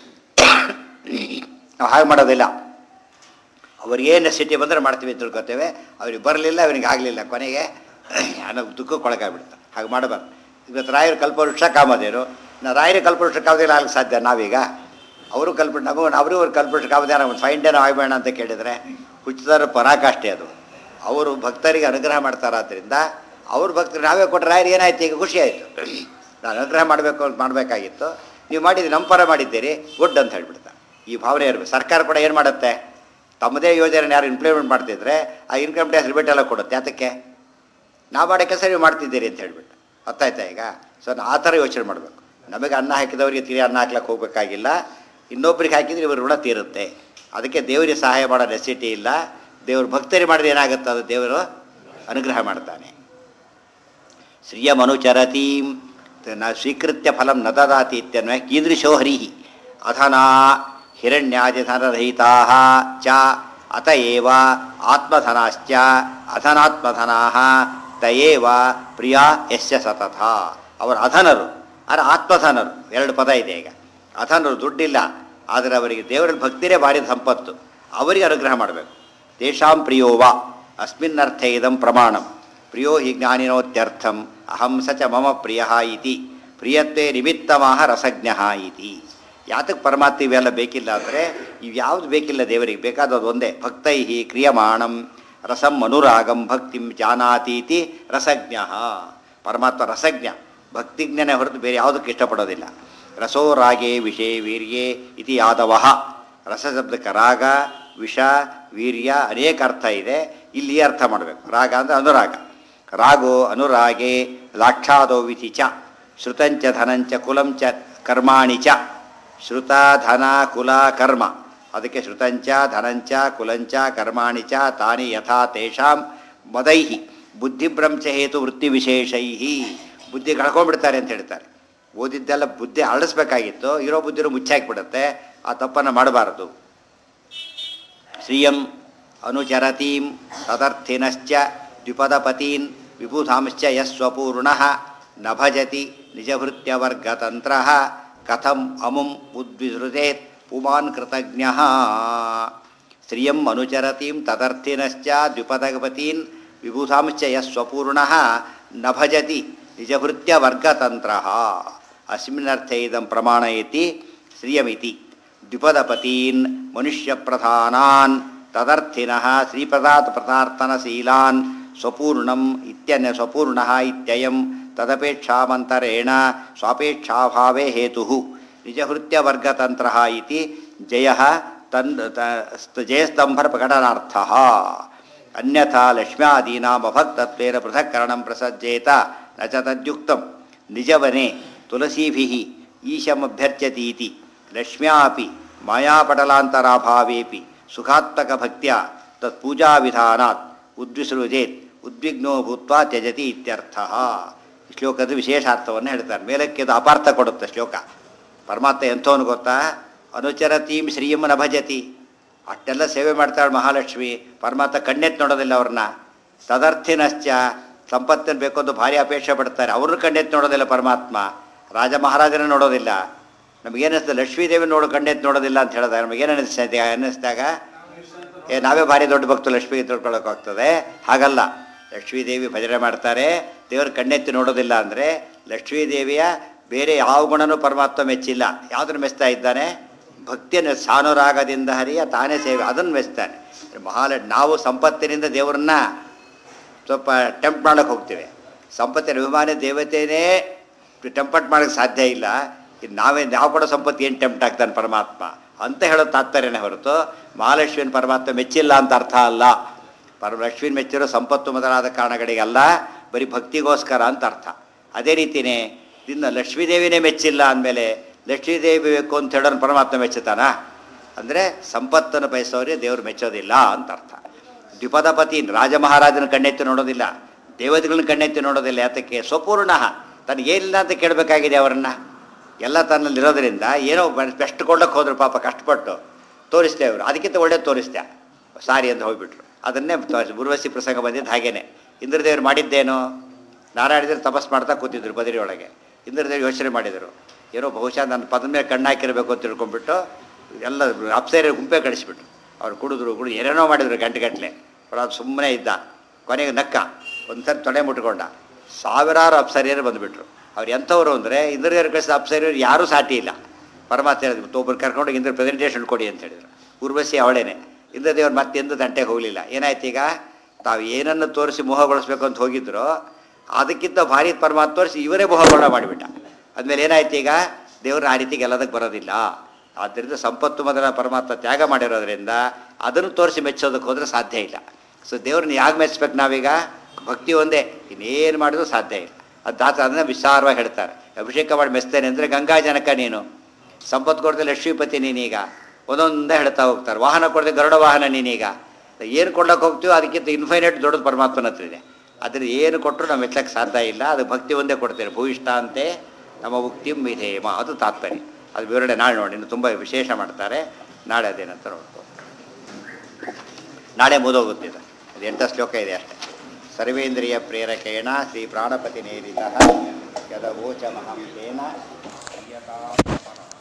S1: ನಾವು ಹಾಗೆ ಮಾಡೋದಿಲ್ಲ ಅವ್ರಿಗೇನು ಸಿಟಿ ಬಂದರೆ ಮಾಡ್ತೀವಿ ಅಂತ ತಿಳ್ಕೊತೇವೆ ಅವ್ರಿಗೆ ಬರಲಿಲ್ಲ ಅವನಿಗೆ ಆಗಲಿಲ್ಲ ಕೊನೆಗೆ ಅನ್ನೋ ದುಃಖಕ್ಕೊಳಗಾಗ್ಬಿಡ್ತಾರೆ ಹಾಗೆ ಮಾಡಬಾರ್ದು ಇವತ್ತು ರಾಯರು ಕಲ್ಪವೃಕ್ಷ ಕಾಮದೇನು ನಾ ರಾಯರು ಕಲ್ಪವೃಕ್ಷ ಕಾಮದೇನು ಆಗಲಿಕ್ಕೆ ಸಾಧ್ಯ ನಾವೀಗ ಅವರು ಕಲ್ಪ ನಮಗೂ ಅವರು ಅವ್ರು ಕಲ್ಪವೃಕ್ಷ ಕಾಮದೇನ ಒಂದು ಫೈನ್ ಡೇನ ಆಗಬೇಡ ಅಂತ ಕೇಳಿದರೆ ಹುಚ್ಚಿದರ ಪರಾಕಾಷ್ಠೆ ಅದು ಅವರು ಭಕ್ತರಿಗೆ ಅನುಗ್ರಹ ಮಾಡ್ತಾರಾದ್ರಿಂದ ಅವ್ರ ಭಕ್ತರು ನಾವೇ ಕೊಟ್ಟರೆ ರಾಯರು ಏನಾಯ್ತು ಈಗ ಖುಷಿ ಆಯಿತು ನಾನು ಅನುಗ್ರಹ ಮಾಡಬೇಕು ಅಂತ ಮಾಡಬೇಕಾಗಿತ್ತು ನೀವು ಮಾಡಿದ್ದು ನಮ್ಮ ಪರ ಮಾಡಿದ್ದೀರಿ ಗುಡ್ ಅಂತ ಹೇಳ್ಬಿಡ್ತಾರೆ ಈ ಭಾವನೆ ಇರಬೇಕು ಸರ್ಕಾರ ಕೂಡ ಏನು ಮಾಡುತ್ತೆ ತಮ್ಮದೇ ಯೋಜನೆ ಯಾರು ಇಂಪ್ಲಿಮೆಂಟ್ ಮಾಡ್ತಿದ್ರೆ ಆ ಇನ್ಕಮ್ ಟ್ಯಾಕ್ಸ್ ರಿಬೇಟ್ ಎಲ್ಲ ಕೊಡುತ್ತೆ ಅದಕ್ಕೆ ನಾವು ಮಾಡೋ ಕೆಲಸ ನೀವು ಮಾಡ್ತಿದ್ದೀರಿ ಅಂತ ಹೇಳ್ಬಿಟ್ಟು ಗೊತ್ತಾಯ್ತಾ ಈಗ ಸೊ ಆ ಥರ ಯೋಚನೆ ಮಾಡಬೇಕು ನಮಗೆ ಅನ್ನ ಹಾಕಿದವರಿಗೆ ತಿರಿ ಅನ್ನ ಹಾಕ್ಲಕ್ಕೆ ಹೋಗಬೇಕಾಗಿಲ್ಲ ಇನ್ನೊಬ್ರಿಗೆ ಹಾಕಿದ್ರೆ ಇವರು ಋಣ ತೀರುತ್ತೆ ಅದಕ್ಕೆ ದೇವರಿಗೆ ಸಹಾಯ ಮಾಡೋ ನೆಸಿಟಿ ಇಲ್ಲ ದೇವ್ರ ಭಕ್ತರಿ ಮಾಡಿದ್ರೆ ಏನಾಗುತ್ತೆ ಅದು ದೇವರು ಅನುಗ್ರಹ ಮಾಡ್ತಾನೆ ಶ್ರಿಯಮನುಚರತೀಂ ನ ಸ್ವೀಕೃತ್ಯ ಫಲಂ ನ ದದಾತಿ ಇತ್ಯನ್ವಯ ಕೀದೃಶೋ ಹರಿಹಿ ಅಧನಾ ಹಿರಣ್ಯಾದಿಧನರಹಿತಾ ಚ ಅತ ಏವ ಆತ್ಮಧನಾಶ್ಚ ಅಧನಾತ್ಮಧನಾ ತಯೇವ ಪ್ರಿಯ ಯಶ್ಯ ಸತತ ಅವರು ಅಧನರು ಆದರೆ ಆತ್ಮಧನರು ಎರಡು ಪದ ಇದೆ ಈಗ ಅಧನರು ದುಡ್ಡಿಲ್ಲ ಆದರೆ ಅವರಿಗೆ ದೇವರಲ್ಲಿ ಭಕ್ತಿರೇ ಭಾರಿ ಸಂಪತ್ತು ಅವರಿಗೆ ಅನುಗ್ರಹ ಮಾಡಬೇಕು ತೇಷಾಂ ಪ್ರಿಯೋವಾ ಅಸ್ಮಿನ್ನರ್ಥೆ ಇದಂ ಪ್ರಮಾಣಂ ಪ್ರಿಯೋ ಹಿ ಜ್ಞಾನಿನೋತ್ಯರ್ಥಂ ಅಹಂ ಸ ಚ ಮಮ ಪ್ರಿಯ ಇತಿ ಪ್ರಿಯತ್ವೇ ನಿಮಿತ್ತಮಾಹ ರಸಜ್ಞ ಇತಿ ಯಾತಕ್ಕೆ ಪರಮಾತ್ಮ ಇವೆಲ್ಲ ಬೇಕಿಲ್ಲ ಅಂದರೆ ಇವು ಯಾವುದು ಬೇಕಿಲ್ಲ ದೇವರಿಗೆ ಬೇಕಾದದ್ದು ಒಂದೇ ಭಕ್ತೈ ಕ್ರಿಯಮಾಣಂ ರಸಂ ಅನುರಾಗಂ ಭಕ್ತಿಂ ಜಾನಾತೀತಿ ರಸಜ್ಞ ಪರಮಾತ್ಮ ರಸಜ್ಞ ಭಕ್ತಿಜ್ಞನೇ ಹೊರತು ಬೇರೆ ಯಾವುದಕ್ಕೆ ಇಷ್ಟಪಡೋದಿಲ್ಲ ರಸೋ ರಾಗೇ ವಿಷೇ ವೀರ್ಯೇ ಇತಿ ಯಾದವ ರಸ ಶಬ್ದಕ್ಕೆ ರಾಗ ವಿಷ ವೀರ್ಯ ಅನೇಕ ಅರ್ಥ ಇದೆ ಇಲ್ಲಿ ಈ ಅರ್ಥ ಮಾಡಬೇಕು ರಾಗ ಅಂದರೆ ಅನುರಾಗ ರಾಗೋ ಅನುರಾಗೆ ಲಾಕ್ಷಾದೋ ವಿಧಿ ಚ ಶ್ರುತಂಚ ಧನಂಚ ಕುಲಂಚ ಕರ್ಮಾಣಿ ಚ ಶ್ರುತ ಧನ ಕುಲ ಕರ್ಮ ಅದಕ್ಕೆ ಶ್ರುತಂಚ ಧನಂಚ ಕುಲಂಚ ಕರ್ಮಾಣಿ ಚ ತಾನಿ ಯಥಾ ತೇಷಾಂ ಮದೈಹಿ ಬುದ್ಧಿಭ್ರಂಶ ಹೇತು ವೃತ್ತಿ ವಿಶೇಷೈ ಬುದ್ಧಿ ಕಳ್ಕೊಂಡ್ಬಿಡ್ತಾರೆ ಅಂತ ಹೇಳ್ತಾರೆ ಓದಿದ್ದೆಲ್ಲ ಬುದ್ಧಿ ಹರಡಿಸ್ಬೇಕಾಗಿತ್ತು ಇರೋ ಬುದ್ಧಿರು ಮುಚ್ಚಾಕಿಬಿಡುತ್ತೆ ಆ ತಪ್ಪನ್ನು ಮಾಡಬಾರದು ಶ್ರಿಯಂ ಅನುಚರತೀಂ ತದರ್ಥಿನಶ್ಚ ದ್ವಿಪದಪತೀನ್ ವಿಬುಧಾಂಶ್ಚ ಯಸ್ವಪೂರ್ಣ ನ ಭಜತಿ ನಿಜಭೃತ್ಯವರ್ಗತಂತ್ರ ಕಥಂ ಅಮುಂ ಉದ್ವಿಸೃತೇತ್ ಪುಮಾನ್ ಕೃತಜ್ಞ ಶ್ರಿಯಂ ಅನುಚರತೀಂ ತದರ್ಥಿನಶ್ಚ ದ್ವಿಪದಪತೀನ್ ವಿಬುಧಾಂಶ್ಚ ಯಸ್ವಪೂರ್ಣ ನ ಭಜತಿ ನಿಜಭೃತ್ಯವರ್ಗತಂತ್ರ ಅಸ್ಮಿನ್ನರ್ಥೆ ಇದಂ ಪ್ರಮಾಣಯತಿ ಶ್ರಿಯಮಿತಿ ದ್ವಿಪದಪತೀನ್ ಮನುಷ್ಯಪ್ರಧಾನಾನ್ ತದರ್ಥಿನಃ ಶ್ರೀಪದಾತ್ ಪ್ರತಾರ್ತನಶೀಲಾನ್ ಸ್ವಪೂರ್ಣಂ ಇತ್ಯನ್ಯ ಸ್ವಪೂರ್ಣಃ ಇತ್ಯಯಂ ತದಪೇಕ್ಷಾಮಂತರೇಣ ಸ್ವಾಪೇಕ್ಷಾಭಾವೇ ಹೇತು ನಿಜಹೃತ್ಯವರ್ಗತಂತ್ರ ಇತಿ ಜಯ ತನ್ ಜಯಸ್ತಂಭರ ಪ್ರಕಟನಾರ್ಥ ಅನ್ಯಥಾ ಲಕ್ಷ್ಮ್ಯಾದೀನಾಮಭಕ್ತತ್ವೇನ ಪೃಥಕ್ಕರಣಂ ಪ್ರಸಜ್ಜೇತ ನ ಚ ತದ್ಯುಕ್ತಂ ನಿಜವನೆ ತುಳಸೀಭಿಃ ಈಶಮಭ್ಯರ್ಚ್ಯತೀತಿ ಲಕ್ಷ್ಮ್ಯಾಪಿ ಮಾಯಾಪಟಲಾಂತರಾಭಾವೇಪಿ ಸುಖಾತ್ಮಕ ಭಕ್ತ್ಯ ತತ್ ಪೂಜಾ ವಿಧಾನಾತ್ ಉದ್ವಿಸೃಜೇತ್ ಉದ್ವಿಗ್ನೋ ಭೂತ್ವ ತ್ಯಜತಿ ಇತ್ಯರ್ಥ ಈ ಶ್ಲೋಕದ ವಿಶೇಷ ಅರ್ಥವನ್ನು ಹೇಳ್ತಾರೆ ಮೇಲಕ್ಕೆ ಅದು ಅಪಾರ್ಥ ಕೊಡುತ್ತೆ ಶ್ಲೋಕ ಪರಮಾತ್ಮ ಎಂಥವನು ಗೊತ್ತಾ ಅನುಚರತೀಂ ಶ್ರೀಯಮ್ಮನ ಭಜತಿ ಅಷ್ಟೆಲ್ಲ ಸೇವೆ ಮಾಡ್ತಾಳೆ ಮಹಾಲಕ್ಷ್ಮಿ ಪರಮಾತ್ಮ ಕಣ್ಣೆತ್ತು ನೋಡೋದಿಲ್ಲ ಅವ್ರನ್ನ ತದರ್ಥಿನಶ್ಚ ಸಂಪತ್ತಿನ ಬೇಕು ಅಂತ ಭಾರಿ ಅಪೇಕ್ಷೆ ಪಡ್ತಾರೆ ಅವ್ರನ್ನ ಕಣ್ಣೆತ್ತು ನೋಡೋದಿಲ್ಲ ಪರಮಾತ್ಮ ರಾಜ ಮಹಾರಾಜನ ನೋಡೋದಿಲ್ಲ ನಮಗೇನಿಸ್ತದೆ ಲಕ್ಷ್ಮೀದೇವಿ ನೋಡು ಕಣ್ಣೆತ್ತು ನೋಡೋದಿಲ್ಲ ಅಂತ ಹೇಳಿದಾಗ ನಮಗೇನು ಅನ್ನಿಸ್ತದೆ ಅನ್ನಿಸ್ದಾಗ ಏ ನಾವೇ ಭಾರಿ ದೊಡ್ಡ ಭಕ್ತರು ಲಕ್ಷ್ಮಿಗೆ ತಿಳ್ಕೊಳ್ಳೋಕ್ಕಾಗ್ತದೆ ಹಾಗಲ್ಲ ಲಕ್ಷ್ಮೀದೇವಿ ಭಜನೆ ಮಾಡ್ತಾರೆ ದೇವರು ಕಣ್ಣೆತ್ತಿ ನೋಡೋದಿಲ್ಲ ಅಂದರೆ ಲಕ್ಷ್ಮೀದೇವಿಯ ಬೇರೆ ಯಾವ ಗುಣನೂ ಪರಮಾತ್ಮ ಮೆಚ್ಚಿಲ್ಲ ಯಾವುದನ್ನು ಮೆಚ್ತಾ ಇದ್ದಾನೆ ಭಕ್ತಿಯನ್ನು ಸಾನುರಾಗದಿಂದ ಹರಿಯ ತಾನೇ ಸೇವೆ ಅದನ್ನು ಮೆಚ್ತಾನೆ ಮಹಾಲ ನಾವು ಸಂಪತ್ತಿನಿಂದ ದೇವರನ್ನ ಸ್ವಲ್ಪ ಟೆಂಪ್ಟ್ ಮಾಡೋಕ್ಕೆ ಹೋಗ್ತೀವಿ ಸಂಪತ್ತಿನ ಅಭಿಮಾನಿ ದೇವತೆಯೇ ಟೆಂಪಟ್ ಮಾಡೋಕ್ಕೆ ಸಾಧ್ಯ ಇಲ್ಲ ಇನ್ನು ನಾವೇ ನಾವು ಕೊಡೋ ಸಂಪತ್ತು ಏನು ಟೆಂಪ್ಟ್ ಆಗ್ತಾನೆ ಪರಮಾತ್ಮ ಅಂತ ಹೇಳೋ ತಾತ್ಪರ್ಯನೇ ಹೊರತು ಮಹಾಲಕ್ಷ್ಮಿನ ಪರಮಾತ್ಮ ಮೆಚ್ಚಿಲ್ಲ ಅಂತ ಅರ್ಥ ಅಲ್ಲ ಪರಲಕ್ಷ್ಮಿನ ಮೆಚ್ಚಿರೋ ಸಂಪತ್ತು ಮೊದಲಾದ ಕಾರಣಗಳಿಗಲ್ಲ ಬರೀ ಭಕ್ತಿಗೋಸ್ಕರ ಅಂತ ಅರ್ಥ ಅದೇ ರೀತಿಯೇ ಇನ್ನು ಲಕ್ಷ್ಮೀದೇವಿನೇ ಮೆಚ್ಚಿಲ್ಲ ಅಂದಮೇಲೆ ಲಕ್ಷ್ಮೀದೇವಿ ಬೇಕು ಅಂತ ಹೇಳೋನು ಪರಮಾತ್ಮ ಮೆಚ್ಚುತ್ತಾನಾ ಅಂದರೆ ಸಂಪತ್ತನ್ನು ಬಯಸೋರಿಗೆ ದೇವರು ಮೆಚ್ಚೋದಿಲ್ಲ ಅಂತ ಅರ್ಥ ದ್ವಿಪದಪತಿ ರಾಜ ಮಹಾರಾಜನ ಕಣ್ಣೆತ್ತಿ ನೋಡೋದಿಲ್ಲ ದೇವತೆಗಳನ್ನ ಕಣ್ಣೆತ್ತಿ ನೋಡೋದಿಲ್ಲ ಯಾತಕ್ಕೆ ಸ್ವಪೂರ್ಣ ತನಗೇನಿಲ್ಲ ಅಂತ ಕೇಳಬೇಕಾಗಿದೆ ಅವರನ್ನ ಎಲ್ಲ ತನ್ನಲ್ಲಿರೋದ್ರಿಂದ ಏನೋ ಬೆಸ್ಟ್ ಕೊಡ್ಲಿಕ್ಕೆ ಹೋದ್ರು ಪಾಪ ಕಷ್ಟಪಟ್ಟು ತೋರಿಸ್ದೆ ಅವರು ಅದಕ್ಕಿಂತ ಒಳ್ಳೇದು ತೋರಿಸ್ದೆ ಸಾರಿ ಅಂತ ಹೋಗ್ಬಿಟ್ರು ಅದನ್ನೇ ತೋರಿಸಿ ಉರ್ವಶಿ ಪ್ರಸಂಗ ಬಂದಿದ್ದು ಹಾಗೇನೆ ಇಂದ್ರದೇವರು ಮಾಡಿದ್ದೇನು ನಾರಾಯಣದೇವರು ತಪಸ್ ಮಾಡ್ತಾ ಕೂತಿದ್ರು ಬದರಿ ಒಳಗೆ ಇಂದ್ರದೇವರು ಯೋಚನೆ ಮಾಡಿದರು ಏನೋ ಬಹುಶಃ ನನ್ನ ಪದದ ಮೇಲೆ ಕಣ್ಣಾಕಿರಬೇಕು ಅಂತ ತಿಳ್ಕೊಂಡ್ಬಿಟ್ಟು ಎಲ್ಲ ಅಪ್ಸೇರಿ ಗುಂಪೆ ಕಳಿಸ್ಬಿಟ್ರು ಅವ್ರು ಕುಡಿದ್ರು ಕುಡಿದು ಏನೇನೋ ಮಾಡಿದ್ರು ಗಂಟೆಗಟ್ಟಲೆ ಅದು ಸುಮ್ಮನೆ ಇದ್ದ ಕೊನೆಗೆ ನಕ್ಕ ಒಂದ್ಸರಿ ತೊಡೆ ಮುಟ್ಕೊಂಡ ಸಾವಿರಾರು ಅಪ್ಸರಿಯರು ಬಂದುಬಿಟ್ರು ಅವ್ರು ಎಂಥವ್ರು ಅಂದರೆ ಇಂದ್ರದೇವರು ಕಳಿಸಿದ ಅಪ್ಸರಿಯರು ಯಾರೂ ಸಾಟಿ ಇಲ್ಲ ಪರಮಾತ್ಮ ಹೇಳಿದ್ರು ಒಬ್ಬರು ಕರ್ಕೊಂಡು ಇಂದ್ರ ಪ್ರೆಸೆಂಟೇಷನ್ ಕೊಡಿ ಅಂತ ಹೇಳಿದ್ರು ಉರ್ವಶಿ ಅವಳೇನೆ ಇಂದ್ರದೇವ್ರು ಮತ್ತೆಂದು ತಂಟೆಗೆ ಹೋಗಲಿಲ್ಲ ಏನಾಯ್ತು ಈಗ ತಾವು ಏನನ್ನು ತೋರಿಸಿ ಮೋಹಗೊಳಿಸ್ಬೇಕು ಅಂತ ಹೋಗಿದ್ರು ಅದಕ್ಕಿಂತ ಭಾರಿ ಪರಮಾತ್ಮ ತೋರಿಸಿ ಇವರೇ ಮೋಹಗೊಳ್ಳ ಮಾಡಿಬಿಟ್ಟ ಅದ್ಮೇಲೆ ಏನಾಯ್ತು ಈಗ ದೇವ್ರ ಆ ರೀತಿ ಗೆಲ್ಲೋದಕ್ಕೆ ಬರೋದಿಲ್ಲ ಆದ್ದರಿಂದ ಸಂಪತ್ತು ಮೊದಲ ಪರಮಾತ್ಮ ತ್ಯಾಗ ಮಾಡಿರೋದ್ರಿಂದ ಅದನ್ನು ತೋರಿಸಿ ಮೆಚ್ಚೋದಕ್ಕೆ ಹೋದರೆ ಸಾಧ್ಯ ಇಲ್ಲ ಸೊ ದೇವ್ರನ್ನ ಯಾಕೆ ಮೆಚ್ಚಬೇಕು ನಾವೀಗ ಭಕ್ತಿ ಒಂದೇ ಇನ್ನೇನು ಮಾಡಿದ್ರು ಸಾಧ್ಯ ಇಲ್ಲ ಅದು ದಾಸ ಅದನ್ನ ವಿಸ್ತಾರವಾಗಿ ಹೇಳ್ತಾರೆ ಅಭಿಷೇಕ ಮಾಡಿ ಮೆಚ್ತೇನೆ ಅಂದರೆ ಗಂಗಾ ಜನಕ ನೀನು ಸಂಪತ್ತು ಕೊಡದೆ ಲಕ್ಷ್ಮೀಪತಿ ನೀನೀಗ ಒಂದೊಂದೇ ಹೇಳ್ತಾ ಹೋಗ್ತಾರೆ ವಾಹನ ಕೊಡದೆ ಗರುಡ ವಾಹನ ನೀನೀಗ ಏನು ಕೊಡ್ಲಕ್ಕೆ ಹೋಗ್ತೀವೋ ಅದಕ್ಕಿಂತ ಇನ್ಫೈನೈಟ್ ದೊಡ್ಡದು ಪರಮಾತ್ಮನ ಹತ್ರ ಇದೆ ಅದ್ರ ಏನು ಕೊಟ್ಟರು ನಾವು ಮೆಚ್ಚಕ್ಕೆ ಸಾಧ್ಯ ಇಲ್ಲ ಅದು ಭಕ್ತಿ ಒಂದೇ ಕೊಡ್ತೇನೆ ಭೂಯಿಷ್ಠ ಅಂತೆ ನಮ್ಮ ಉಕ್ತಿಂ ವಿಧೇಯಮ ಅದು ತಾತ್ಪರ್ಯ ಅದು ವಿವರಣೆ ನಾಳೆ ನೋಡಿ ಇನ್ನು ತುಂಬ ವಿಶೇಷ ಮಾಡ್ತಾರೆ ನಾಳೆ ಅದೇನಂತ ನೋಡ್ಕೊ ನಾಳೆ ಮುದೋಗುತ್ತೆ ಇದು ಅದು ಎಂಥ ಶ್ಲೋಕ ಇದೆ ಅಷ್ಟೇ ಸರ್ವೇಂದ್ರಿಯ ಪ್ರೇರಕೇಣ ಶ್ರೀ ಪ್ರಾಣಪತಿ ನೇರಿತ ಯದವೋಚಮಹಂ ತೇನ